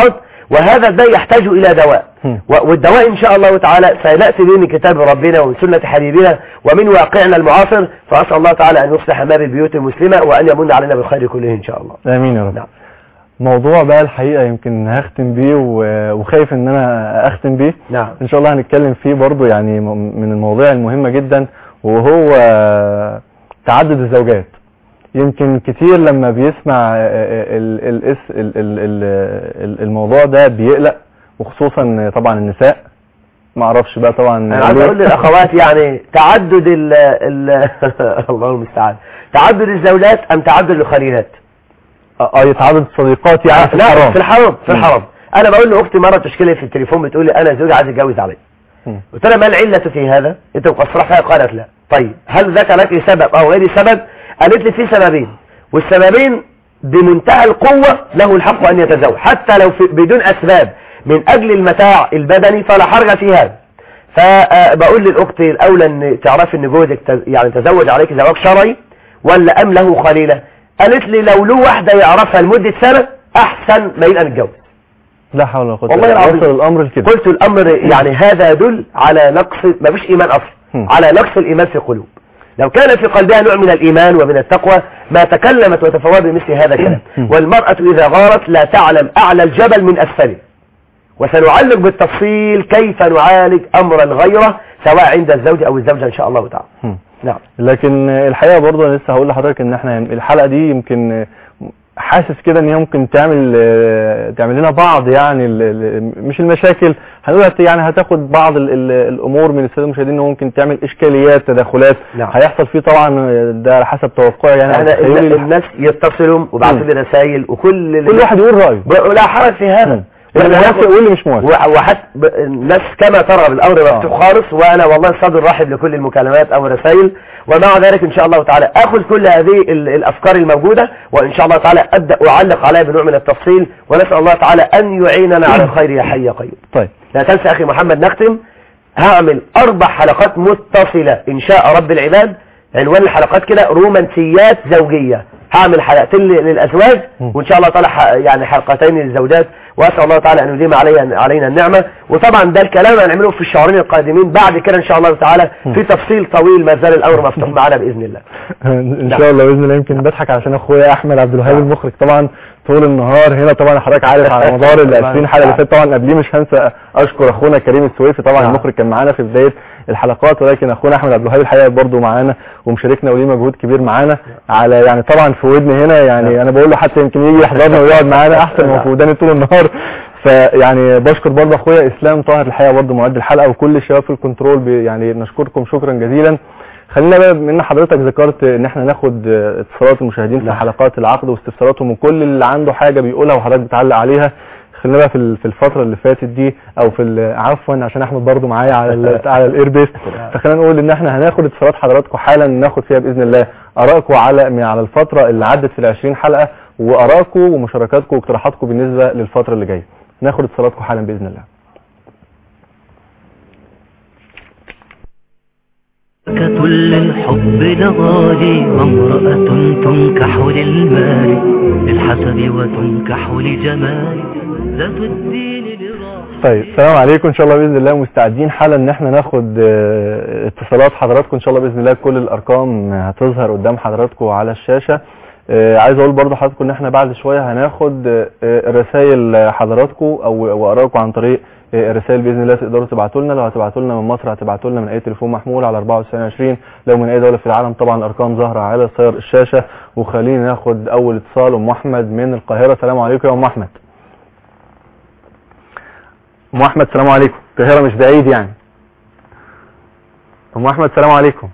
وهذا الداء يحتاج إلى دواء هم. و- والدواء إن شاء الله تعالى سنأتي به من كتاب ربنا ومن سنة حبيبنا ومن واقعنا المعاصر فأسأل الله تعالى أن يصلح ما بالبيوت المسلمة وأن يمن علينا بالخير كله إن شاء الله امين يا رب نعم. موضوع بقى الحقيقة يمكن هختم بيه و- وخايف ان انا اختم بيه نعم ان شاء الله هنتكلم فيه برضو يعني م- من المواضيع المهمة جدا وهو تعدد الزوجات يمكن كتير لما بيسمع ال- ال- الاس- ال- ال- ال- ال- الموضوع ده بيقلق وخصوصا طبعا النساء ما اعرفش بقى طبعا أنا عايز ليه. أقول للأخوات يعني تعدد ال ال الله المستعان تعدد الزوجات أم تعدد الخليلات اه يتعدد الصديقات يعني في لا الحرام في الحرام في مم. الحرام انا بقول لاختي مره تشكيلي في التليفون بتقول لي انا زوجي عايز يتجوز علي مم. قلت لها ما العله في هذا انت مقصره فيها قالت لا طيب هل ذاك لك سبب او غير سبب قالت لي في سببين والسببين بمنتهى القوه له الحق ان يتزوج حتى لو في بدون اسباب من اجل المتاع البدني فلا حرج في هذا فبقول للاخت الاولى ان تعرفي ان جوزك تز- يعني تزوج عليك زواج شرعي ولا ام له خليله قالت لي لو له واحده يعرفها لمده سنه احسن ما يبقى متجوز لا حول ولا قوه والله إلا بالله. العظيم. وصل الامر لكده قلت الامر يعني هذا يدل على نقص ما فيش ايمان اصلا هم. على نقص الايمان في القلوب لو كان في قلبها نوع من الايمان ومن التقوى ما تكلمت وتفوى بمثل هذا الكلام هم. والمرأة اذا غارت لا تعلم اعلى الجبل من اسفله وسنعلق بالتفصيل كيف نعالج امر الغيرة سواء عند الزوج او الزوجة ان شاء الله تعالى هم. نعم لكن الحقيقه برضه انا لسه هقول لحضرتك ان احنا الحلقه دي يمكن حاسس كده ان هي ممكن تعمل تعمل لنا بعض يعني ال- ال- مش المشاكل هنقول هت- يعني هتاخد بعض ال- ال- الامور من الساده المشاهدين ان ممكن تعمل اشكاليات تداخلات نعم. هيحصل فيه طبعا ده على حسب توقعي يعني أو احنا تخيلي ال- الناس يتصلوا وبعثوا لي رسائل وكل كل واحد يقول رايه ولا حرج في هذا اللي ولا موافق واللي مش موافق وحتى الناس كما ترى بالامر مفتوح خالص وانا والله صدر رحب لكل المكالمات او الرسائل ومع ذلك ان شاء الله تعالى اخذ كل هذه ال- الافكار الموجوده وان شاء الله تعالى ابدا اعلق عليها بنوع من التفصيل ونسال الله تعالى ان يعيننا على الخير يا حي يا قيوم طيب لا تنسى اخي محمد نختم هعمل اربع حلقات متصله ان شاء رب العباد عنوان الحلقات كده رومانسيات زوجيه هعمل حلقتين ل- للازواج مم. وان شاء الله تعالى ح- يعني حلقتين للزوجات واسال الله تعالى ان يديم علينا علينا النعمه وطبعا ده الكلام هنعمله في الشهرين القادمين بعد كده ان شاء الله تعالى في تفصيل طويل ما زال الامر مفتوح معنا باذن الله ان نعم. شاء الله باذن الله يمكن بضحك عشان اخويا احمد عبد الوهاب المخرج طبعا طول النهار هنا طبعا حضرتك عارف على مدار ال 20 حلقه اللي فاتت طبعا قبليه مش هنسى اشكر اخونا كريم السويفي طبعا نعم. المخرج كان معانا في بدايه الحلقات ولكن اخونا احمد عبد الوهاب الحقيقه برضه معانا ومشاركنا وليه مجهود كبير معانا على يعني طبعا في ودني هنا يعني انا بقول له حتى يمكن يجي يحضرنا ويقعد معانا احسن ما في وداني طول النهار فيعني بشكر برضه اخويا اسلام طاهر الحقيقه برضه معد الحلقه وكل الشباب في الكنترول بي- يعني نشكركم شكرا جزيلا خلينا بقى بما ان حضرتك ذكرت ان احنا ناخد اه، اتصالات المشاهدين في نعم. حلقات العقد واستفساراتهم وكل اللي عنده حاجه بيقولها وحضرتك بتعلق عليها خلينا بقى في ال- في الفتره اللي فاتت دي او في ال- عفوا عشان احمد برضو معايا على ال- على الايربيس فخلينا نقول ان احنا هناخد اتصالات حضراتكم حالا ناخد فيها باذن الله ارائكم على من على الفتره اللي عدت في ال 20 حلقه وارائكم ومشاركاتكم واقتراحاتكم بالنسبه للفتره اللي جايه ناخد اتصالاتكم حالا باذن الله ملكة للحب لغالي وامرأة تنكح للمال للحسب وتنكح لجمال ذات الدين لراحة طيب السلام عليكم ان شاء الله باذن الله مستعدين حالا ان احنا ناخد آه، اتصالات حضراتكم ان شاء الله باذن الله كل الارقام هتظهر قدام حضراتكم على الشاشه آه، عايز اقول برضو حضراتكم ان احنا بعد شويه هناخد آه، رسائل حضراتكم او او ارائكم عن طريق آه، الرسائل باذن الله تقدروا تبعتوا لنا لو هتبعتوا لنا من مصر هتبعتوا لنا من اي تليفون محمول على 9420 لو من اي دوله في العالم طبعا الارقام ظاهره على صير الشاشه وخلينا ناخد اول اتصال ام احمد من القاهره السلام عليكم يا ام احمد ام احمد السلام عليكم القاهره مش بعيد يعني ام احمد السلام عليكم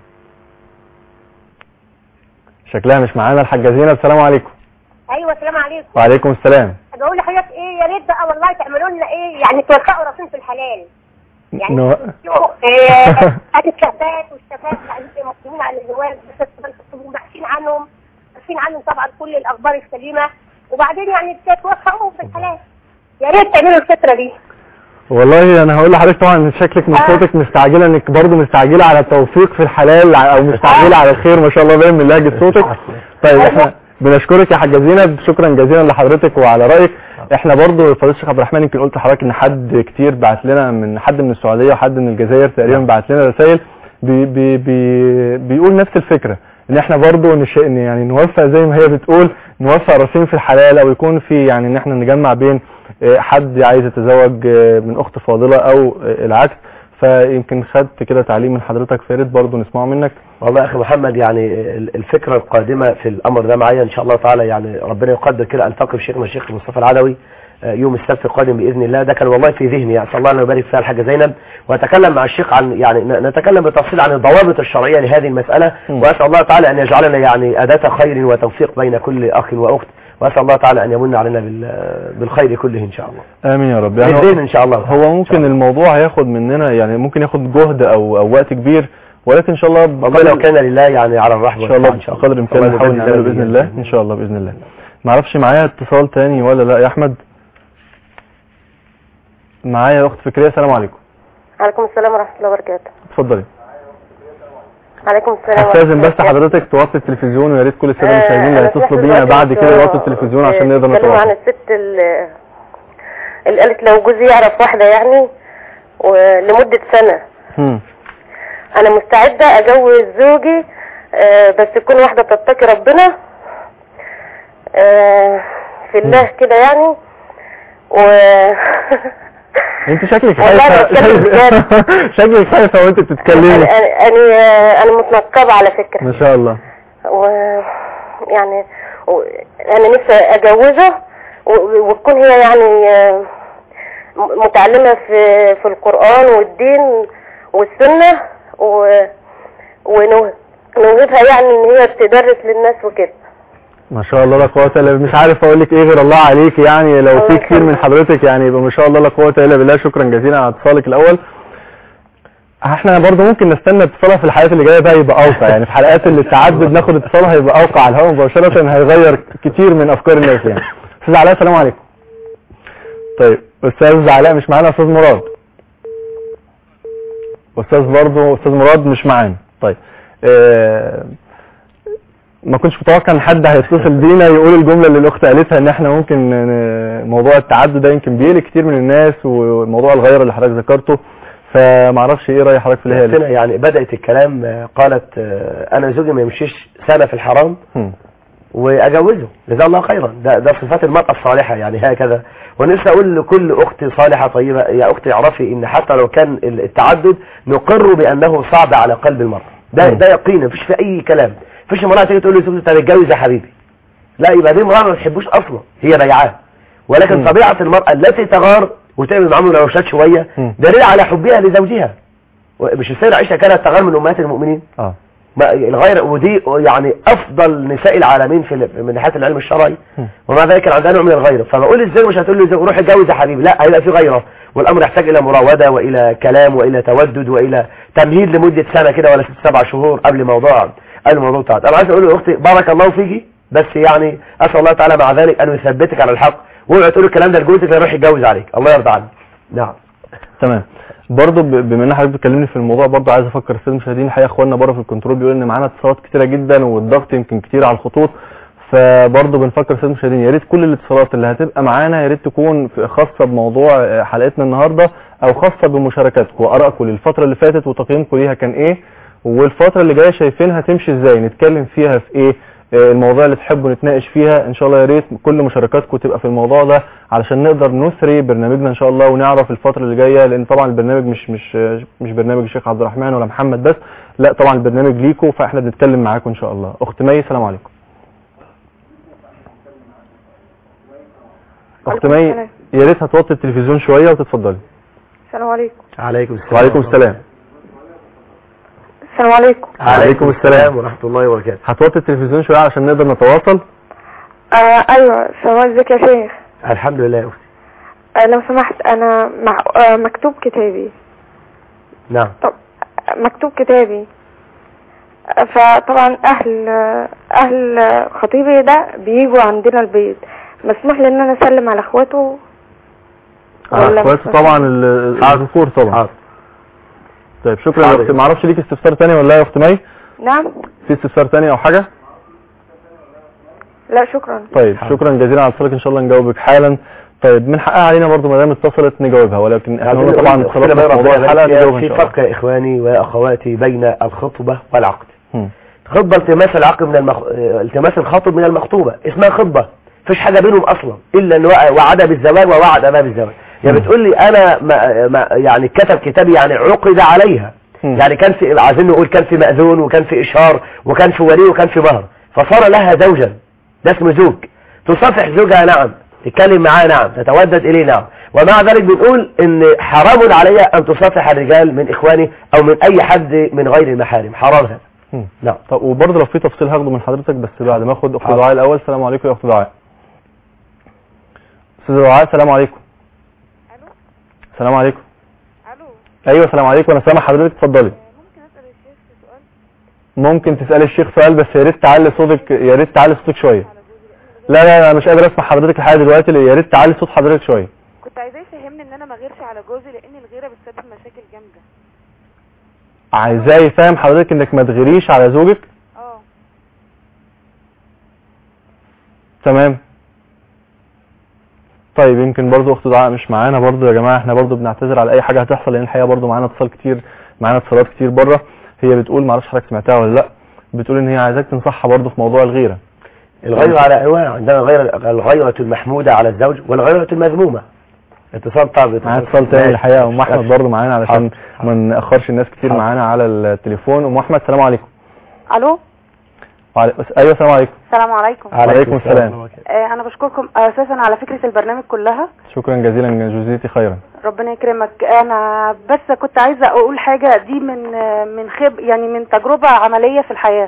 شكلها مش معانا الحاجه زينب السلام عليكم ايوه السلام عليكم وعليكم السلام بقول لحضرتك ايه يا ريت بقى والله تعملوا لنا ايه يعني توسعوا راسين في الحلال يعني نو... إيه، هات الشباب والشباب المسلمين على الزواج بس تبقوا باحثين عنهم باحثين عنهم طبعا كل الاخبار السليمه وبعدين يعني توسعوهم في الحلال يا ريت تعملوا الفتره دي والله انا هقول لحضرتك طبعا إن شكلك من آه. صوتك مستعجله انك برضه مستعجله على التوفيق في الحلال او مستعجله آه. على الخير ما شاء الله باين من لهجه صوتك طيب أيوة. احنا بنشكرك يا حاجه زينب شكرا جزيلا لحضرتك وعلى رايك احنا برضو فضيله الشيخ عبد الرحمن يمكن قلت لحضرتك ان حد كتير بعت لنا من حد من السعوديه وحد من الجزائر تقريبا بعت لنا رسائل بي بي بي بيقول نفس الفكره ان احنا برضو نش... إن يعني نوفق زي ما هي بتقول نوفق راسين في الحلال او يكون في يعني ان احنا نجمع بين آه، حد عايز يتزوج آه، من اخت فاضله او آه، العكس فيمكن خدت كده تعليم من حضرتك فياريت برضو نسمعه منك والله يا اخي محمد يعني ال- الفكره القادمه في الامر ده معايا ان شاء الله تعالى يعني ربنا يقدر كده التقي بشيخنا الشيخ مصطفى العدوي آه، يوم السبت القادم باذن الله ده كان والله في ذهني يعني اسال الله ان يبارك فيها الحاجه زينب واتكلم مع الشيخ عن يعني ن- نتكلم بالتفصيل عن الضوابط الشرعيه لهذه المساله مم. واسال الله تعالى ان يجعلنا يعني اداه خير وتوفيق بين كل اخ واخت واسال الله تعالى ان يمن علينا بال- بالخير كله ان شاء الله امين يا رب يعني بالدين ان شاء الله هو ممكن الموضوع هياخد مننا يعني ممكن ياخد جهد او او وقت كبير ولكن ان شاء الله والله لو كان لله يعني على الرحمه ان شاء الله والرحمة بقدر الامكان الله نحاول يبارك نعمله لنا باذن وإياك. الله ان شاء الله باذن الله ما اعرفش معايا اتصال تاني ولا لا يا احمد معايا اخت فكريه السلام عليكم عليكم السلام ورحمة الله وبركاته اتفضلي عليكم السلام ورحمة استاذن الله بس وبركاته. حضرتك توطي التلفزيون ويا ريت كل الساده آه، المشاهدين اللي أنا هيتصلوا سمعت بينا دلوقتي بعد كده إنه- يوطوا التلفزيون عشان نقدر بيتكلموا عن نتواصل الست اللي اللي قالت لو جوزي يعرف واحدة يعني ولمدة سنة هم. أنا مستعدة أجوز زوجي آه، بس تكون واحدة تتقي ربنا آه، في الله كده يعني و انت شكلك والله خايفه بتكلم بجد. شكلك خايفه وانت بتتكلمي أنا أنا أنا متنقبة على فكرة ما شاء الله و يعني و... انا نفسي اجوزه و... وتكون هي يعني آه، م- متعلمة في في القرآن والدين والسنة و... ونوه- نوهبها يعني ان هي تدرس للناس وكده ما شاء الله لا قوه الا بالله مش عارف اقول لك ايه غير الله عليك يعني لو الله في كتير من يخليك. حضرتك يعني يبقى ما شاء الله لا قوه الا بالله شكرا جزيلا على اتصالك الاول احنا برضه ممكن نستنى اتصالها في الحلقات اللي جايه بقى يبقى اوقع يعني في حلقات اللي التعدد ناخد اتصالها يبقى اوقع على الهواء مباشره هيغير كتير من افكار الناس يعني استاذ علاء السلام عليكم طيب استاذ علاء مش معانا استاذ مراد استاذ برضه استاذ مراد مش معانا طيب آه ما كنتش متوقع ان حد هيتصل بينا يقول الجمله اللي الاخت قالتها ان احنا ممكن ن- موضوع التعدد ده يمكن بيقلق كتير من الناس وموضوع الغير اللي حضرتك ذكرته فمعرفش ايه راي حضرتك في اللي هي هنا يعني بدأت الكلام آه، قالت آه، انا زوجي ما يمشيش سنة في الحرام هم. واجوزه جزاه الله خيرا ده ده صفات المرأة الصالحة يعني هكذا ونفسي اقول لكل اخت صالحة طيبة يا اختي اعرفي ان حتى لو كان التعدد نقر بانه صعب على قلب المرأة ده مم. ده يقين مفيش في اي كلام مفيش امرأة تيجي تقول لي زوجتي طب اتجوز يا حبيبي لا يبقى دي امرأة ما بتحبوش اصلا هي بيعاه ولكن مم. طبيعة المرأة التي تغار وتعمل معامله روشات شوية مم. دليل على حبها لزوجها مش السيدة عائشة كانت تغار من امهات المؤمنين اه ما الغير ودي يعني افضل نساء العالمين في ال- من ناحيه العلم الشرعي م. ومع ذلك كان عندها نوع من الغيره فبقول ازاي مش هتقول له روح اتجوز يا حبيبي لا هيبقى في غيره والامر يحتاج الى مراوده والى كلام والى تودد والى تمهيد لمده سنه كده ولا ست سبع شهور قبل موضوع قبل الموضوع بتاعك انا عايز اقول له اختي بارك الله فيكي بس يعني اسال الله تعالى مع ذلك ان يثبتك على الحق واوعي تقول الكلام ده لجوزك لا يروح يتجوز عليك الله يرضى عنك نعم تمام برضه ب- بما ان حضرتك بتكلمني في الموضوع برضه عايز افكر الساده المشاهدين الحقيقه اخواننا بره في الكنترول بيقول ان معانا اتصالات كتيره جدا والضغط يمكن كتير على الخطوط فبرضه بنفكر الساده المشاهدين يا ريت كل الاتصالات اللي هتبقى معانا يا ريت تكون في- خاصه بموضوع آه، حلقتنا النهارده او خاصه بمشاركاتكم وارائكم للفتره اللي فاتت وتقييمكم ليها كان ايه والفتره اللي جايه شايفينها تمشي ازاي نتكلم فيها في ايه آه، المواضيع اللي تحبوا نتناقش فيها ان شاء الله يا ريت كل مشاركاتكم تبقى في الموضوع ده علشان نقدر نثري برنامجنا ان شاء الله ونعرف الفتره اللي جايه لان طبعا البرنامج مش مش مش برنامج الشيخ عبد الرحمن ولا محمد بس لا طبعا البرنامج ليكم فاحنا بنتكلم معاكم ان شاء الله اخت مي السلام عليكم اخت وعليكم مي السلام. يا ريت هتوطي التلفزيون شويه وتتفضلي السلام عليكم عليكم السلام وعليكم السلام السلام عليكم عليكم السلام. ورحمه الله وبركاته هتوطي التلفزيون شويه علشان نقدر نتواصل آه ايوه السلام عليكم يا شيخ الحمد لله يا اختي آه لو سمحت انا مع آه مكتوب كتابي نعم طب مكتوب كتابي آه، فطبعا اهل آه، اهل آه، خطيبي ده بيجوا عندنا البيت مسموح لي ان انا اسلم على اخواته على ولا اخواته مش طبعا ال- الذكور طبعا حاضر طيب شكرا يا حاضر. اختي معرفش ليك استفسار تاني ولا لا يا اخت مي نعم في استفسار تاني او حاجه لا شكرا طيب شكرا جزيلا على اتصالك ان شاء الله نجاوبك حالا طيب من حقها علينا برضو ما دام اتصلت نجاوبها ولكن احنا عايزين قلنا طبعا نقول خلصنا ربنا في موضوع يبارك الحلقه فيها. نجاوبها في ان شاء الله فرق يا اخواني واخواتي بين الخطبة والعقد مم. خطبة التماس العقد من المخ... اه، التماس الخطب من المخطوبة اسمها خطبة مفيش حاجة بينهم اصلا الا ان وع- وعد بالزواج ووعد ما بالزواج يعني مم. بتقول لي انا ما... ما... يعني كتب كتابي يعني عقد عليها مم. يعني كان في عايزين نقول كان في مأذون وكان في إشهار وكان في ولي وكان في مهر فصار لها زوجا ده اسمه زوج تصافح زوجها نعم تتكلم معاه نعم تتودد إليه نعم ومع ذلك بنقول ان حرام علي أن تصافح الرجال من إخواني أو من أي حد من غير المحارم حرام هذا مم. نعم طب وبرضه لو في تفصيل هاخده من حضرتك بس بعد ما اخد اخت حاضر. دعاء الاول السلام عليكم يا اخت دعاء استاذ دعاء السلام عليكم الو السلام عليكم الو ايوه السلام عليكم انا سامع حضرتك اتفضلي ممكن اسال الشيخ في سؤال ممكن تسالي الشيخ سؤال بس يا ريت تعلي صوتك يا ريت تعلي صوتك شويه لا لا انا مش قادر اسمع حضرتك لحد دلوقتي يا ريت تعلي صوت حضرتك شويه كنت عايزاه يفهمني ان انا ما غيرش على جوزي لان الغيره بتسبب مشاكل جامده عايزاه يفهم حضرتك انك ما تغيريش على زوجك اه تمام طيب يمكن برضو اخت دعاء مش معانا برضو يا جماعه احنا برضو بنعتذر على اي حاجه هتحصل لان الحقيقه برضو معانا اتصال كتير معانا اتصالات كتير بره هي بتقول معرفش حضرتك سمعتها ولا لا بتقول ان هي عايزاك تنصحها برضو في موضوع الغيره الغيرة على أنواع عندنا غير الغيرة المحمودة على الزوج والغيرة المذمومة اتصال طبعا معانا اتصال تاني الحقيقه ام احمد ماشي. برضو معانا علشان حاضر. ما ناخرش الناس كتير حاضر. معانا على التليفون ام احمد السلام عليكم الو وعلي... ايوه السلام عليكم السلام عليكم وعليكم السلام. آه انا بشكركم اساسا على فكره البرنامج كلها شكرا جزيلا جزيتي خيرا ربنا يكرمك انا بس كنت عايزه اقول حاجه دي من آه، من خب يعني من تجربه عمليه في الحياه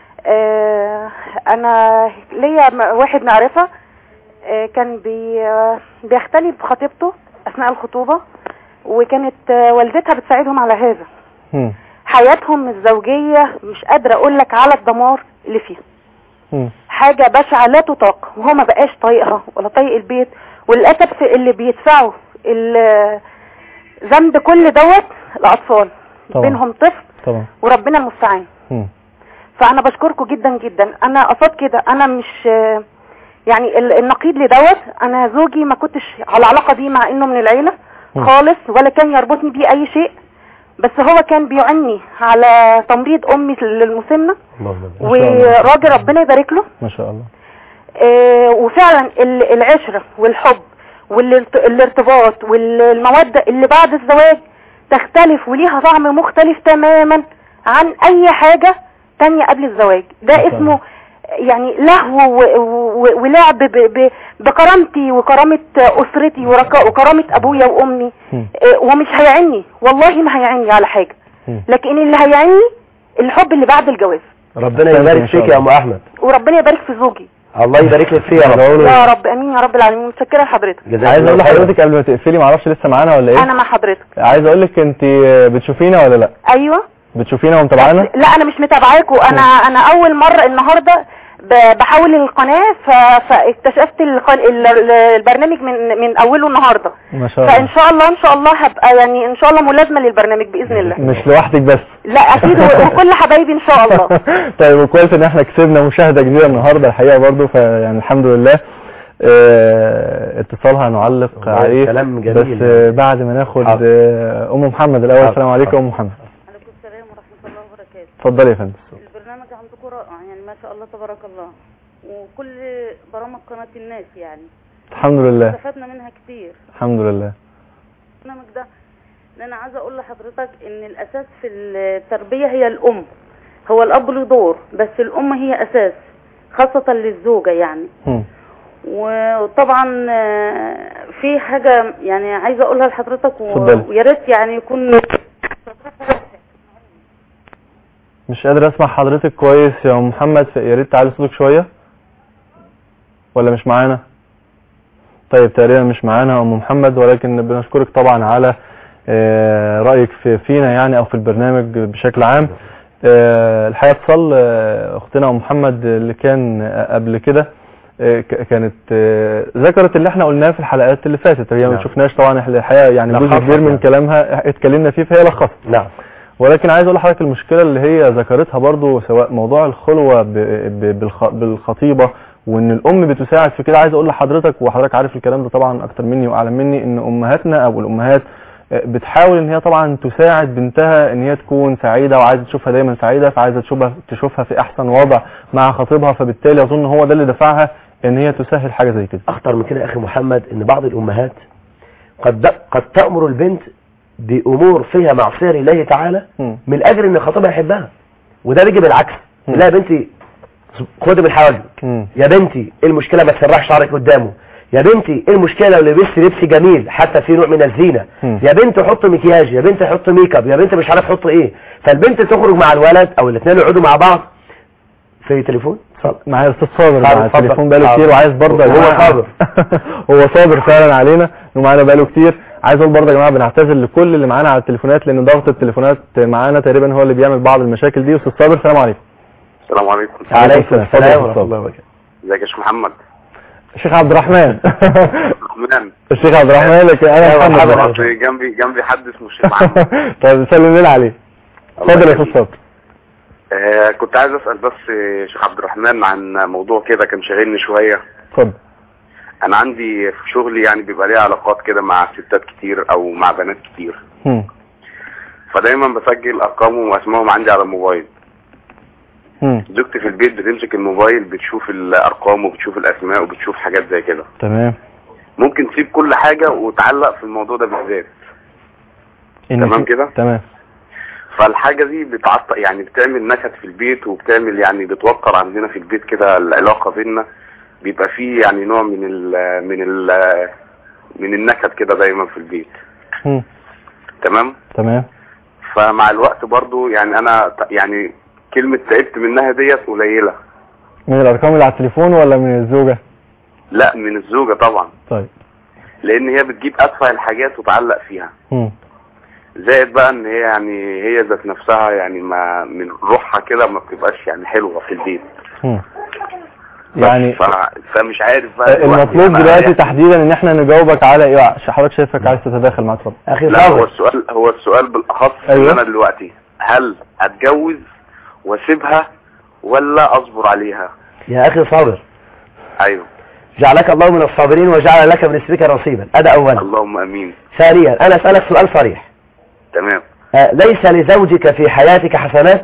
آه، انا ليا م- واحد معرفه آه، كان بي آه، بيختلي بخطيبته اثناء الخطوبه وكانت آه، والدتها بتساعدهم على هذا هم. حياتهم الزوجيه مش قادره اقول لك على الدمار اللي فيها هم. حاجة بشعة لا تطاق وهو ما بقاش طايقها ولا طايق البيت وللأسف في اللي بيدفعوا ال- ذنب كل دوت الأطفال طبعا. بينهم طفل طبعا وربنا المستعان هم. فأنا بشكركم جدا جدا أنا قصاد كده أنا مش يعني ال- النقيض لدوت أنا زوجي ما كنتش على علاقة بيه مع إنه من العيلة مم. خالص ولا كان يربطني بيه أي شيء بس هو كان بيعني على تمريض أمي المسنة اللهم بارك. ما شاء الله. وراجل ربنا يبارك له ما شاء الله آه، وفعلا ال- العشرة والحب والارتباط والمودة اللي بعد الزواج تختلف وليها طعم مختلف تماما عن اي حاجة تانية قبل الزواج ده ما شاء الله. اسمه يعني لهو و- و- ولعب ب- ب- بكرامتي وكرامة اسرتي ورك- وكرامة ابويا وامي هم. آه، ومش هيعني والله ما هيعني على حاجة هم. لكن اللي هيعني الحب اللي بعد الجواز ربنا ما يبارك شاء فيك يا الله. ام احمد وربنا يبارك في زوجي الله يبارك لك فيها يا رب يا رب امين يا رب العالمين متشكره لحضرتك جزاك عايز الله اقول خيرا. لحضرتك قبل ما تقفلي معرفش لسه معانا ولا ايه انا مع حضرتك عايز اقول لك انت بتشوفينا ولا لا ايوه بتشوفينا ومتابعانا لا انا مش متابعاكم انا انا اول مره النهارده ب- بحاول القناه ف- فاكتشفت الق- ال- ال- البرنامج من من اوله النهارده ما شاء فان الله شاء الله ان شاء الله هبقى يعني ان شاء الله ملازمه للبرنامج باذن الله مش لوحدك بس لا اكيد و- وكل حبايبي ان شاء الله طيب وكويس ان احنا كسبنا مشاهده جديده النهارده الحقيقه برضو فيعني الحمد لله اه اتصالها نعلق والله عليه كلام جميل. بس آه، بعد ما ناخد حاضر. آه، ام محمد الاول حاضر. السلام عليكم ام محمد عليكم السلام ورحمة الله وبركاته اتفضلي يا فندم البرنامج عندكم رائع يعني ما شاء الله تبارك الله وكل برامج قناة الناس يعني الحمد لله استفدنا منها كتير الحمد لله البرنامج ده ان انا عايزه اقول لحضرتك ان الاساس في التربيه هي الام هو الاب له دور بس الام هي اساس خاصه للزوجه يعني هم. وطبعا آه، في حاجه يعني عايزه اقولها لحضرتك و- اتفضلي. ويا ريت يعني يكون مش قادر اسمع حضرتك كويس يا ام محمد يا ريت تعالي صوتك شويه ولا مش معانا طيب تقريبا مش معانا ام محمد ولكن بنشكرك طبعا على آه، رايك في فينا يعني او في البرنامج بشكل عام آه، الحقيقه اتصال آه، اختنا ام محمد اللي كان آه، قبل كده آه، ك- كانت آه، ذكرت اللي احنا قلناه في الحلقات اللي فاتت هي ما نعم. شفناش طبعا احنا الحقيقه يعني جزء لخصت كبير من يعني. كلامها اتكلمنا فيه فهي لخصت نعم ولكن عايز اقول لحضرتك المشكله اللي هي ذكرتها برضو سواء موضوع الخلوه ب- ب- بالخ- بالخطيبه وان الام بتساعد في كده عايز اقول لحضرتك وحضرتك عارف الكلام ده طبعا اكتر مني واعلم مني ان امهاتنا او الامهات آه، بتحاول ان هي طبعا تساعد بنتها ان هي تكون سعيده وعايزه تشوفها دايما سعيده فعايزه تشوفها تشوفها في احسن وضع مع خطيبها فبالتالي اظن هو ده اللي دفعها ان هي تسهل حاجه زي كده اخطر من كده يا اخي محمد ان بعض الامهات قد قد تامر البنت بامور فيها معصيه لله تعالى مم. من اجل ان خطيبها يحبها وده بيجي بالعكس مم. لا يا بنتي خدي من حواجبك مم. يا بنتي ايه المشكله ما تسرحش شعرك قدامه يا بنتي ايه المشكله لو لبست لبس جميل حتى في نوع من الزينه مم. يا بنت حط مكياج يا بنت حط ميك اب يا بنت مش عارف حط ايه فالبنت تخرج مع الولد او الاثنين يقعدوا مع بعض في تليفون اتفضل معايا استاذ صابر حاضر، مع اتفضل. التليفون بقاله حاضر. كتير وعايز برضه يا هو جماعه صابر. هو صابر فعلا علينا ومعانا بقاله كتير عايز اقول برضه يا جماعه بنعتذر لكل اللي معانا على التليفونات لان ضغط التليفونات معانا تقريبا هو اللي بيعمل بعض المشاكل دي استاذ صابر السلام عليكم السلام عليكم عليكم اتفضل السلام يا ورحمه أستاذ. الله وبركاته ازيك يا شيخ محمد الشيخ عبد الرحمن رحمن الشيخ عبد الرحمن لكن انا أيوة، محمد مرحبا. بقى. أصل جنبي جنبي حد اسمه الشيخ محمد طيب سلم لنا عليه اتفضل يا استاذ صابر آه كنت عايز اسال بس آه، شيخ عبد الرحمن عن موضوع كده كان شاغلني شويه اتفضل انا عندي في شغلي يعني بيبقى لي علاقات كده مع ستات كتير او مع بنات كتير هم. فدايما بسجل ارقامهم واسمائهم عندي على الموبايل هم. زوجتي في البيت بتمسك الموبايل بتشوف الارقام وبتشوف الاسماء وبتشوف حاجات زي كده تمام ممكن تسيب كل حاجه وتعلق في الموضوع ده بالذات إن تمام في- كده؟ تمام فالحاجة دي بتعطل يعني بتعمل نكد في البيت وبتعمل يعني بتوقر عندنا في البيت كده العلاقة بينا بيبقى فيه يعني نوع من ال من ال من النكد كده دايما في البيت هم. تمام تمام فمع الوقت برضو يعني انا ت- يعني كلمة تعبت منها ديت قليلة من الارقام اللي على التليفون ولا من الزوجه لا من الزوجة طبعا طيب لان هي بتجيب اتفه الحاجات وتعلق فيها هم. زائد بقى ان هي يعني هي ذات نفسها يعني ما من روحها كده ما بتبقاش يعني حلوة في البيت هم. بس يعني ف... فمش عارف بقى دلوقتي المطلوب أنا دلوقتي يعني- تحديدا ان احنا نجاوبك على ايه عشان حضرتك شايفك عايز تتداخل مع اتفضل اخي لا هو صابر السؤال هو السؤال بالاخص أيوة. ان انا دلوقتي هل اتجوز واسيبها ولا اصبر عليها يا اخي صابر ايوه جعلك الله من الصابرين وجعل لك من اسمك نصيبا هذا اولا اللهم امين ثانيا انا اسالك سؤال صريح تمام آه، ليس لزوجك في حياتك حسنات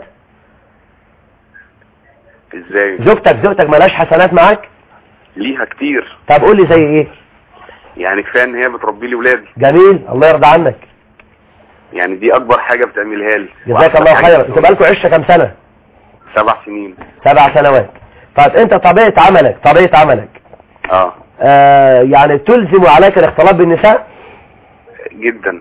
ازاي زوجتك زوجتك ملاش حسنات معك ليها كتير طب قول لي زي ايه يعني كفايه ان هي بتربي لي ولادي جميل الله يرضى عنك يعني دي اكبر حاجه بتعملها لي جزاك وأحسن الله حاجة خيرا بتقول- انتوا بقالكم عشره كام سنه سبع سنين سبع سنوات طيب انت طبيعه عملك طبيعه عملك اه آه يعني تلزم عليك الاختلاط بالنساء جدا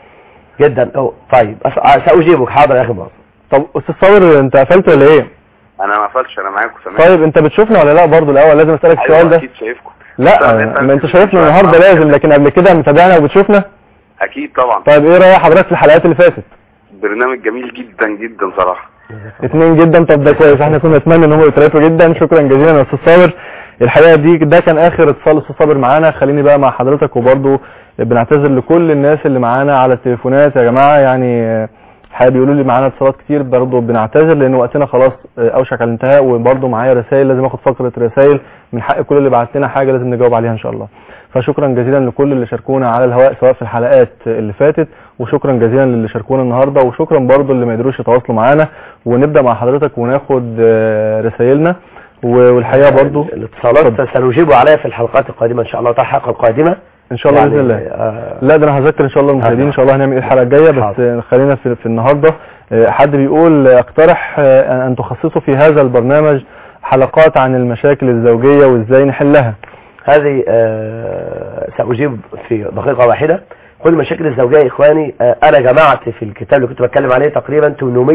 جدا أو طيب أس- آه، ساجيبك حاضر يا اخي باص طب استاذ صابر انت قفلت ولا ايه انا ما قفلتش انا معاكم سامع طيب انت بتشوفنا ولا لا برضو الاول لازم اسالك السؤال أيوة ده اكيد شايفكم لا طب ما انت شايفنا النهارده لازم لكن قبل كده متابعنا وبتشوفنا اكيد طبعا طيب ايه رايك حضرتك في الحلقات اللي فاتت برنامج جميل جدا جدا صراحه اتنين جدا طب ده كويس احنا كنا نتمنى ان هم يتلاتوا جدا شكرا جزيلا يا استاذ صابر الحقيقه دي ده كان اخر اتصال استاذ صابر معانا خليني بقى مع حضرتك وبرضو بنعتذر لكل الناس اللي معانا على التليفونات يا جماعه يعني آه، الحقيقه بيقولوا لي معانا اتصالات كتير برضو بنعتذر لان وقتنا خلاص آه، اوشك على الانتهاء وبرضو معايا رسائل لازم اخد فقره رسائل من حق كل اللي بعت لنا حاجه لازم نجاوب عليها ان شاء الله فشكرا جزيلا لكل اللي شاركونا على الهواء سواء في الحلقات اللي فاتت وشكرا جزيلا للي شاركونا النهارده وشكرا برضو اللي ما قدروش يتواصلوا معانا ونبدا مع حضرتك وناخد آه، رسائلنا و- والحقيقه برضو الاتصالات سنجيب عليها في الحلقات القادمه ان شاء الله تعالى الحلقه القادمه ان شاء الله يعني، باذن الله آه، لا ده انا هذكر ان شاء الله المشاهدين ان شاء الله هنعمل ايه الحلقه الجايه بس حاضر. آه، خلينا في, في النهارده آه، حد بيقول آه، اقترح آه، ان تخصصوا في هذا البرنامج حلقات عن المشاكل الزوجيه وازاي نحلها هذه آه، سأجيب في دقيقة واحدة كل مشاكل الزوجية يا إخواني آه، أنا جمعت في الكتاب اللي كنت بتكلم عليه تقريبا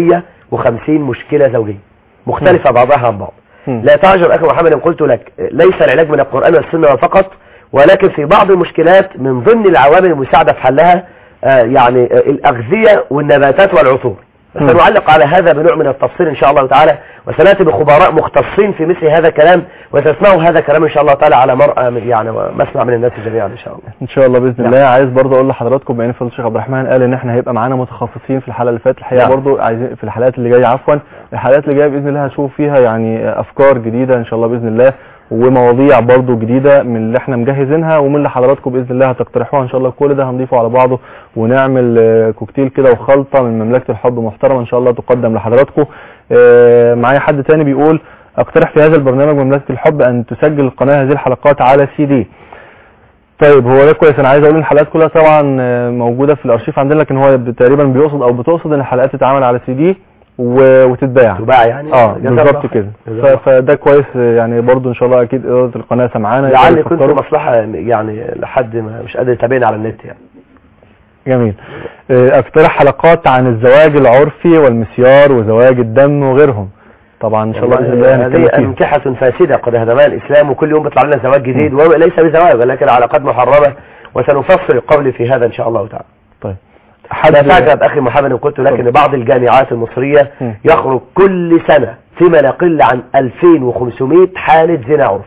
850 مشكلة زوجية مختلفة بعضها عن بعض مم. لا تعجب أخي محمد إن قلت لك آه، ليس العلاج من القرآن والسنة فقط ولكن في بعض المشكلات من ضمن العوامل المساعدة في حلها آه، يعني آه، الأغذية والنباتات والعطور مم. سنعلق على هذا بنوع من التفصيل إن شاء الله تعالى وسنأتي بخبراء مختصين في مثل هذا الكلام وتسمعوا هذا الكلام إن شاء الله تعالى على مرأى من يعني مسمع من الناس جميعا إن شاء الله ان شاء الله باذن نعم. الله عايز برضه اقول لحضراتكم بما ان فضل الشيخ عبد الرحمن قال ان احنا هيبقى معانا متخصصين في الحلقه اللي فاتت الحقيقه نعم. برضه عايزين في الحلقات اللي جايه عفوا الحلقات اللي جايه باذن الله هنشوف فيها يعني افكار جديده ان شاء الله باذن الله ومواضيع برضو جديدة من اللي احنا مجهزينها ومن اللي حضراتكم بإذن الله هتقترحوها ان شاء الله كل ده هنضيفه على بعضه ونعمل آه، كوكتيل كده وخلطة من مملكة الحب محترمة ان شاء الله تقدم لحضراتكم آه، معايا حد تاني بيقول اقترح في هذا البرنامج مملكة الحب ان تسجل القناة هذه الحلقات على سي دي طيب هو ده كويس انا عايز اقول ان الحلقات كلها طبعا آه، موجوده في الارشيف عندنا لكن هو تقريبا بيقصد او بتقصد ان الحلقات تتعمل على سي دي و- وتتباع تباع يعني اه جزاه بالظبط الله كده جزاه ف- الله. فده كويس آه، يعني برضو ان شاء الله اكيد اداره القناه سمعانا لعل يقدروا كنت يفكروا. مصلحة يعني لحد ما مش قادر يتابعني على النت يعني جميل آه، اقترح حلقات عن الزواج العرفي والمسيار وزواج الدم وغيرهم طبعا ان شاء الله باذن الله هنتكلم هذه فيها أنكحة فاسدة قد هدمها الإسلام وكل يوم بيطلع لنا زواج جديد وهو ليس بزواج ولكن علاقات محرمة وسنفصل القول في هذا إن شاء الله تعالى طيب لا تعجب أخي محمد إن قلت لك أن بعض الجامعات المصرية مم. يخرج كل سنة فيما لا يقل عن 2500 حالة زنا عرف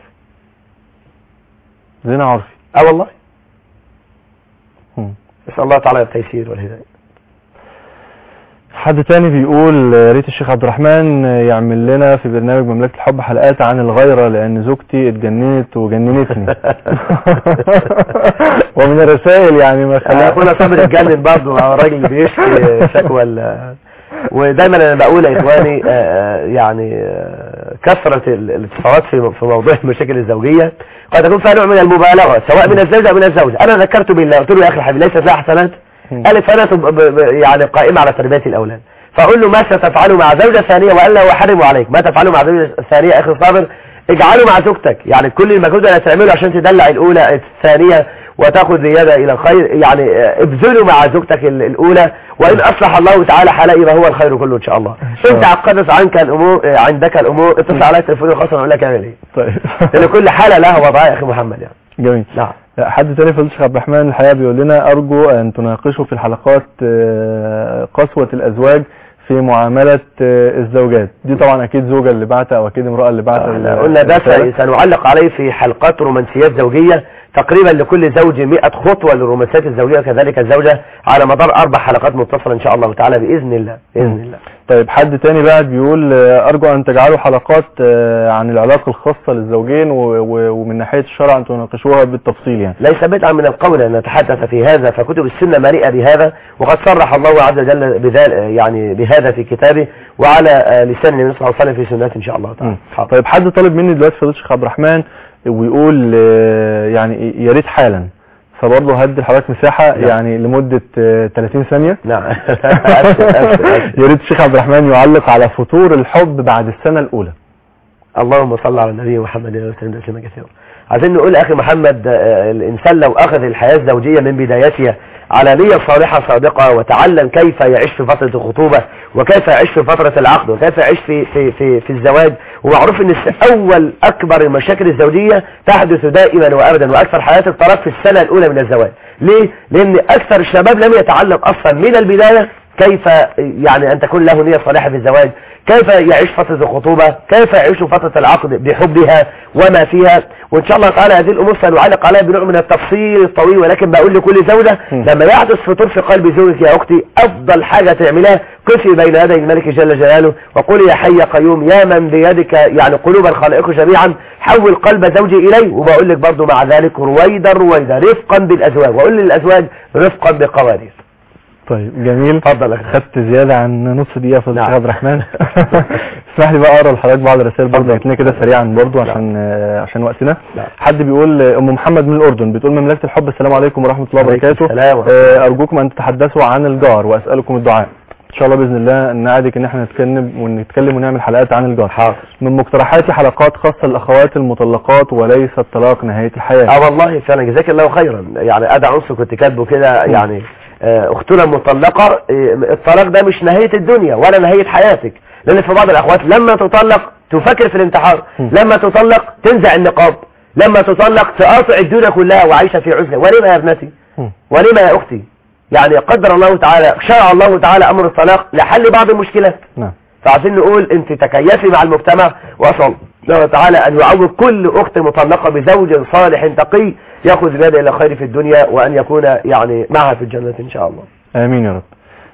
زنا عرفي اه والله مم. نسأل الله تعالى التيسير والهداية حد تاني بيقول آه، ريت الشيخ عبد الرحمن آه، يعمل لنا في برنامج مملكة الحب حلقات عن الغيرة لأن زوجتي اتجننت وجننتني ومن الرسائل يعني ما آه، خلاها اخونا صابر اتجنن برضه مع الراجل بيشكي شكوى ال- ودايما انا بقول يا اخواني آه، آه، يعني آه، كثرة ال- الاتصالات في في موضوع المشاكل الزوجية قد تكون فيها نوع من المبالغة سواء من الزوج او من الزوجة انا ذكرت بالله قلت له يا اخي الحبيب ليست لها حسنات قال لي فانا تب- ب- ب- يعني قائمة على تربية الاولاد فاقول له ما ستفعله مع زوجة ثانية والا احرم عليك ما تفعله مع زوجة ثانية يا اخي صابر اجعله مع زوجتك يعني كل المجهود اللي هتعمله عشان تدلع الاولى الثانية وتاخذ زيادة الى الخير يعني آه، ابذله مع زوجتك ال- الاولى وان اصلح الله تعالى حالها يبقى هو الخير كله ان شاء الله انت عقدت عنك الامور آه، عندك الامور اتصل عليك تليفون خاصة اقول لك اعمل ايه طيب لان كل حالة لها وضعها يا اخي محمد يعني جميل نعم حد تاني فضل الشيخ عبد الرحمن الحقيقة بيقول لنا أرجو أن تناقشوا في الحلقات آه، قسوة الأزواج في معاملة آه، الزوجات دي طبعا أكيد زوجة اللي بعتها أو أكيد امرأة اللي بعتها احنا ال- قلنا ده الرسالة. س- سنعلق عليه في حلقات رومانسيات زوجية تقريبا لكل زوج 100 خطوة للرومانسيات الزوجية وكذلك الزوجة على مدار أربع حلقات متصلة إن شاء الله تعالى بإذن الله بإذن الله طيب حد تاني بقى بيقول آه، أرجو أن تجعلوا حلقات آه، عن العلاقة الخاصة للزوجين و- و- ومن ناحية الشرع أن تناقشوها بالتفصيل يعني ليس بدعا من القول أن نتحدث في هذا فكتب السنة مليئة بهذا وقد صرح الله عز وجل بذل يعني بهذا في كتابه وعلى آه، لسان النبي صلى الله عليه وسلم في سنته إن شاء الله تعالى مم. طيب حد طالب مني دلوقتي فضيلة الشيخ عبد الرحمن ويقول آه، يعني يا ريت حالا فبرضه هدي لحضرتك مساحة نعم. يعني لمدة آه، 30 ثانية نعم أبشر أبشر أبشر يا ريت الشيخ عبد الرحمن يعلق على فطور الحب بعد السنة الأولى اللهم صل على النبي محمد وسلم تسليما كثيرا عايزين نقول اخي محمد آه، الانسان لو اخذ الحياة الزوجية من بدايتها على نية صالحة سابقة وتعلم كيف يعيش في فترة الخطوبة وكيف يعيش في فترة العقد وكيف يعيش في في في, في الزواج ومعروف ان الس- اول اكبر المشاكل الزوجية تحدث دائما وابدا واكثر حالات الطلاق في السنة الاولى من الزواج ليه؟ لان اكثر الشباب لم يتعلم اصلا من البداية كيف يعني ان تكون له نية صالحة في الزواج كيف يعيش فترة الخطوبة كيف يعيش فترة العقد بحبها وما فيها وان شاء الله تعالى هذه الامور سنعلق عليها بنوع من التفصيل الطويل ولكن بقول لكل زوجة لما يحدث فطور في قلب زوجك يا اختي افضل حاجة تعملها قفي بين يدي الملك جل جلاله وقولي يا حي يا قيوم يا من بيدك يعني قلوب الخلائق جميعا حول قلب زوجي اليه وبقول لك برضو مع ذلك رويدا رويدا رفقا بالازواج واقول للازواج رفقا بالقوارير طيب جميل اتفضل يا اخي خدت زيادة عن نص دقيقة فضل نعم. الشيخ عبد الرحمن اسمح لي بقى اقرا لحضرتك بعض الرسائل برضه اتفضل. جات لنا كده سريعا برضه عشان آه، عشان وقتنا نعم. حد بيقول آه، ام محمد من الاردن بتقول مملكة الحب السلام عليكم ورحمة الله عليكم وبركاته السلام ورحمة آه، ارجوكم ان تتحدثوا عن الجار واسالكم الدعاء ان شاء الله باذن الله نعدك ان احنا نتكلم ونتكلم ونعمل حلقات عن الجار حاضر من مقترحاتي حلقات خاصة للاخوات المطلقات وليس الطلاق نهاية الحياة اه والله فعلا جزاك الله خيرا يعني ادى عنصر كنت كاتبه كده يعني آه، اختنا المطلقة آه، الطلاق ده مش نهاية الدنيا ولا نهاية حياتك لان في بعض الاخوات لما تطلق تفكر في الانتحار لما تطلق تنزع النقاب لما تطلق تقاطع الدنيا كلها وعايشة في عزلة ولما يا ابنتي مم. ولما يا اختي يعني قدر الله تعالى شرع الله تعالى امر الطلاق لحل بعض المشكلات نعم فعايزين نقول انت تكيفي مع المجتمع واسال الله تعالى ان يعوض كل اخت مطلقه بزوج صالح تقي ياخذ بيده الى خير في الدنيا وان يكون يعني معها في الجنه ان شاء الله امين يا رب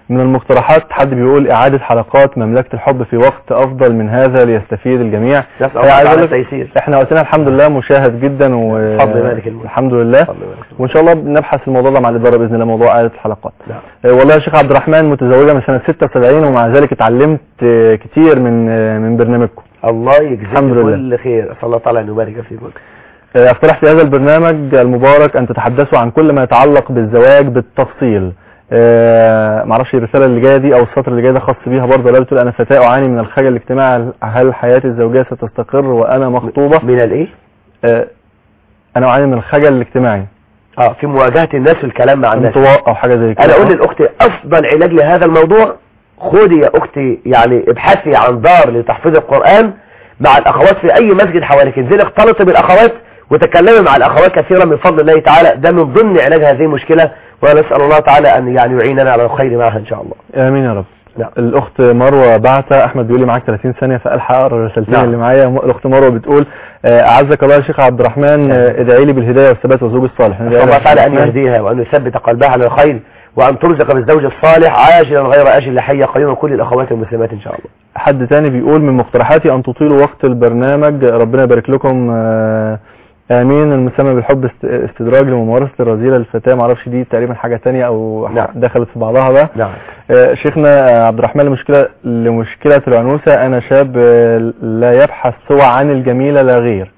من المقترحات حد بيقول اعادة حلقات مملكة الحب في وقت افضل من هذا ليستفيد الجميع نسأل هي الله عايز تعالى أقول لك التيسير احنا وقتنا الحمد لله مشاهد جدا و بفضل مالك الملك. الحمد لله بفضل مالك الملك. وان شاء الله بنبحث الموضوع ده مع الاداره باذن الله موضوع اعاده الحلقات نعم. آه، والله يا شيخ عبد الرحمن متزوجه من سنه 76 ومع ذلك اتعلمت آه، كتير من آه، من برنامجكم الله يجزيك الحمد لله. كل خير اسال الله تعالى ان يبارك فيكم آه، اقترح في هذا البرنامج المبارك ان تتحدثوا عن كل ما يتعلق بالزواج بالتفصيل آه، معرفش الرساله اللي جايه دي او السطر اللي جاي ده خاص بيها برضه لا بتقول انا فتاه اعاني من الخجل الاجتماعي هل حياتي الزوجيه ستستقر وانا مخطوبه من الايه آه، انا اعاني من الخجل الاجتماعي اه في مواجهه الناس والكلام مع الناس انطواء او حاجه زي كده انا اقول للاخت افضل علاج لهذا الموضوع خدي يا اختي يعني ابحثي عن دار لتحفيظ القرآن مع الاخوات في اي مسجد حواليك انزلي اختلطي بالاخوات وتكلمي مع الاخوات كثيرا من فضل الله تعالى ده من ضمن علاج هذه المشكلة ونسأل الله تعالى ان يعني يعيننا على الخير معها ان شاء الله امين يا رب نعم. الاخت مروه بعتة احمد بيقول لي معاك 30 ثانيه فالحق اقرا الرسالتين نعم. اللي معايا الاخت مروه بتقول آه، اعزك الله يا شيخ عبد الرحمن آه، ادعي لي بالهدايه والثبات والزوج الصالح نسأل الله تعالى ان يهديها وان يثبت قلبها على الخير وان ترزق بالزوج الصالح عاجلا غير اجل لحي قيوم كل الاخوات المسلمات ان شاء الله حد تاني بيقول من مقترحاتي ان تطيلوا وقت البرنامج ربنا يبارك لكم آه، امين المسمى بالحب است- استدراج لممارسه الرذيله للفتاه معرفش دي تقريبا حاجه تانية او نعم. دخلت في بعضها بقى نعم آه، شيخنا آه، عبد الرحمن لمشكلة لمشكلة العنوسة أنا شاب آه، لا يبحث سوى عن الجميلة لا غير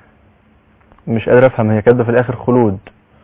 مش قادر أفهم هي كاتبة في الآخر خلود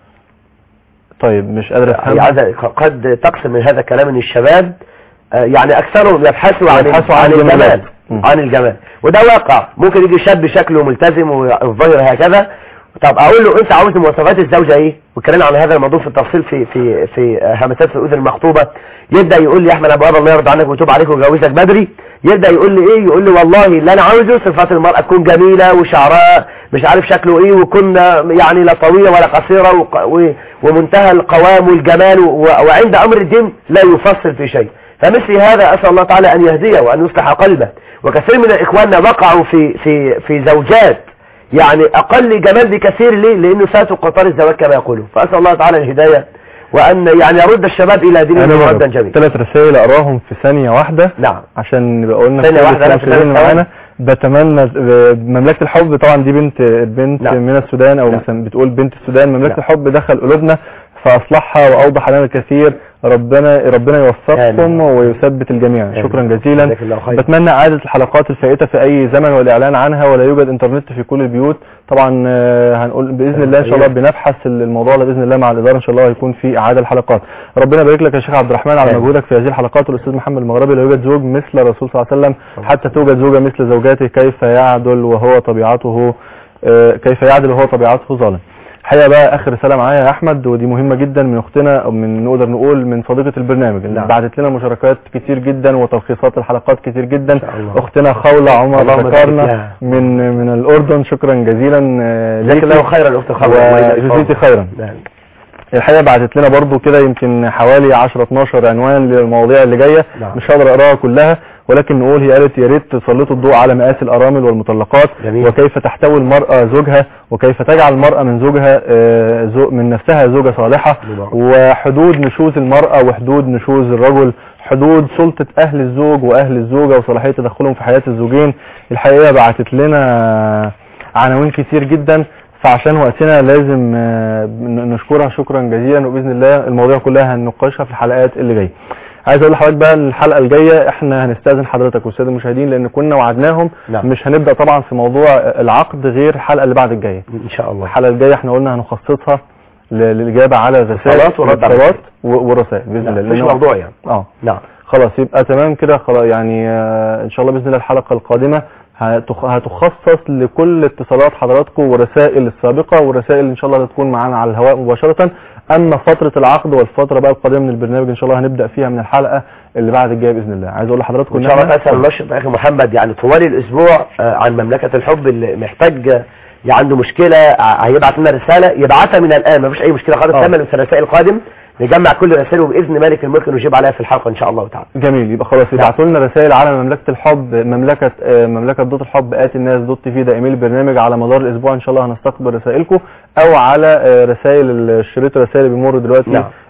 طيب مش قادر هي أفهم عايزة قد تقسم من هذا الكلام ان الشباب آه، يعني اكثرهم يبحثوا عن يبحثوا عن عن الجمال الجمال. مم. عن الجمال وده واقع ممكن يجي شاب شكله ملتزم والظاهر هكذا طب اقول له انت عاوز مواصفات الزوجه ايه واتكلمنا عن هذا الموضوع في التفصيل في في في همسات في الاذن المخطوبه يبدا يقول لي يا احمد ابو ابا الله يرضى عنك ويتوب عليك ويجوزك بدري يبدا يقول لي ايه يقول لي والله اللي انا عاوزه صفات المراه تكون جميله وشعرها مش عارف شكله ايه وكن يعني لا طويله ولا قصيره وق- و- ومنتهى القوام والجمال و- وعند امر الدين لا يفصل في شيء فمثل هذا اسال الله تعالى ان يهديه وان يصلح قلبه وكثير من اخواننا وقعوا في في في زوجات يعني اقل جمال بكثير ليه لانه فاتوا قطار الزواج كما يقولوا فاسال الله تعالى الهدايه وان يعني يرد الشباب الى دينه أنا مردا برد جميلا ثلاث رسائل أقراهم في ثانية واحدة نعم عشان نبقى قلنا ثانية كل واحدة، أنا في الثلاث اللي ثلاث معانا بتمنى آه، مملكة الحب طبعا دي بنت بنت نعم. من السودان او نعم. مثلا بتقول بنت السودان مملكة نعم. الحب دخل قلوبنا فاصلحها واوضح لنا الكثير ربنا ربنا يوفقكم آمين. ويثبت الجميع آمين. شكرا جزيلا جزاك الله خير. بتمنى اعادة الحلقات الفائتة في اي زمن والاعلان عنها ولا يوجد انترنت في كل البيوت طبعا آه، هنقول باذن الله ان شاء الله بنبحث الموضوع ده باذن الله مع الاداره ان شاء الله هيكون في اعاده الحلقات ربنا يبارك لك يا شيخ عبد الرحمن على آمين. مجهودك في هذه الحلقات والاستاذ محمد المغربي لا يوجد زوج مثل الرسول صلى الله عليه وسلم حتى توجد زوجة مثل زوجاته كيف يعدل وهو طبيعته آه، كيف يعدل وهو طبيعته ظالم الحقيقه بقى اخر رساله معايا يا احمد ودي مهمه جدا من اختنا او من نقدر نقول من صديقه البرنامج اللي نعم. بعتت لنا مشاركات كتير جدا وتلخيصات الحلقات كتير جدا شاء الله. اختنا خولة عمر اللهم بارك ذكرنا لها. من من الاردن شكرا جزيلا آه، جزاك ليكي الله خيرا الاخت خالد الله يبارك فيك. وجزيتي خيرا نعم. الحقيقه بعتت لنا برضو كده يمكن حوالي 10 12 عنوان للمواضيع اللي جايه نعم. مش هقدر اقراها كلها ولكن نقول هي قالت يا ريت تسلطوا الضوء على مآسي الارامل والمطلقات جميل. وكيف تحتوي المرأة زوجها وكيف تجعل المرأة من زوجها آه، زو من نفسها زوجة صالحة مبارك. وحدود نشوز المرأة وحدود نشوز الرجل حدود سلطة اهل الزوج واهل الزوجة وصلاحية تدخلهم في حياة الزوجين الحقيقة بعتت لنا عناوين كتير جدا فعشان وقتنا لازم آه، ن- نشكرها شكرا جزيلا وباذن الله المواضيع كلها هنناقشها في الحلقات اللي جايه عايز اقول لحضرتك بقى الحلقه الجايه احنا هنستاذن حضرتك والساده المشاهدين لان كنا وعدناهم نعم. مش هنبدا طبعا في موضوع العقد غير الحلقه اللي بعد الجايه ان شاء الله الحلقه الجايه احنا قلنا هنخصصها ل- للاجابه على الرسائل اتصالات ورد على والاتصالات و- والرسائل باذن نعم. الله مش لأنه- موضوع يعني اه نعم خلاص يبقى تمام كده خلاص يعني آه، ان شاء الله باذن الله الحلقه القادمه هتخ- هتخصص لكل اتصالات حضراتكم والرسائل السابقه والرسائل ان شاء الله هتكون معانا على الهواء مباشره اما فتره العقد والفتره بقى القادمه من البرنامج ان شاء الله هنبدا فيها من الحلقه اللي بعد الجايه باذن الله عايز اقول لحضراتكم وان شاء الله إحنا- تسال النشط اخي محمد يعني طوال الاسبوع آه، عن مملكه الحب اللي محتاج آه، يعني عنده مشكله ع- هيبعت لنا رساله يبعتها من الان مفيش اي مشكله خالص آه. تعمل في الرسائل القادم نجمع كل الرسائل وباذن مالك الملك نجيب عليها في الحلقه ان شاء الله تعالى جميل يبقى خلاص يبعتوا لنا رسائل على مملكه الحب مملكه آه، مملكه دوت الحب ات الناس دوت تي في ده ايميل البرنامج على مدار الاسبوع ان شاء الله هنستقبل رسائلكم او على آه، رسائل الشريط الرسائل اللي بيمر دلوقتي نعم.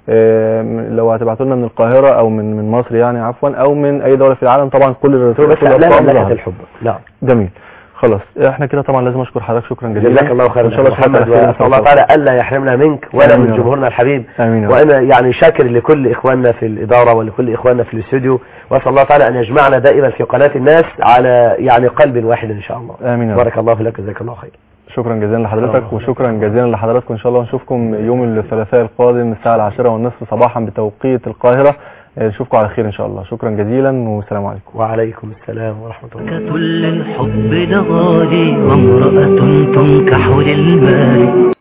آه، لو هتبعتوا لنا من القاهره او من من مصر يعني عفوا او من اي دوله في العالم طبعا كل الرسائل بس كل لا الأرقام مملكة ظهرت. الحب نعم جميل خلاص احنا كده طبعا لازم اشكر حضرتك شكرا جزيلا جزاك الله خيرا ان شاء الله محمد سبحانه وتعالى واسال الله تعالى الا يحرمنا منك ولا آمين من يا رب. جمهورنا الحبيب امين يا رب. وانا يعني شاكر لكل اخواننا في الاداره ولكل اخواننا في الاستوديو واسال الله تعالى ان يجمعنا دائما في قناه الناس على يعني قلب واحد ان شاء الله امين يا رب. بارك الله لك جزاك الله خير شكرا جزيلا لحضرتك الله وشكرا جزيلا لحضراتكم ان شاء الله نشوفكم يوم الثلاثاء القادم الساعه العاشرة والنصف صباحا بتوقيت القاهره آه، نشوفكم على خير ان شاء الله شكرا جزيلا والسلام عليكم وعليكم السلام ورحمه الله كل الحب لغالي وامرأة تنكح للمال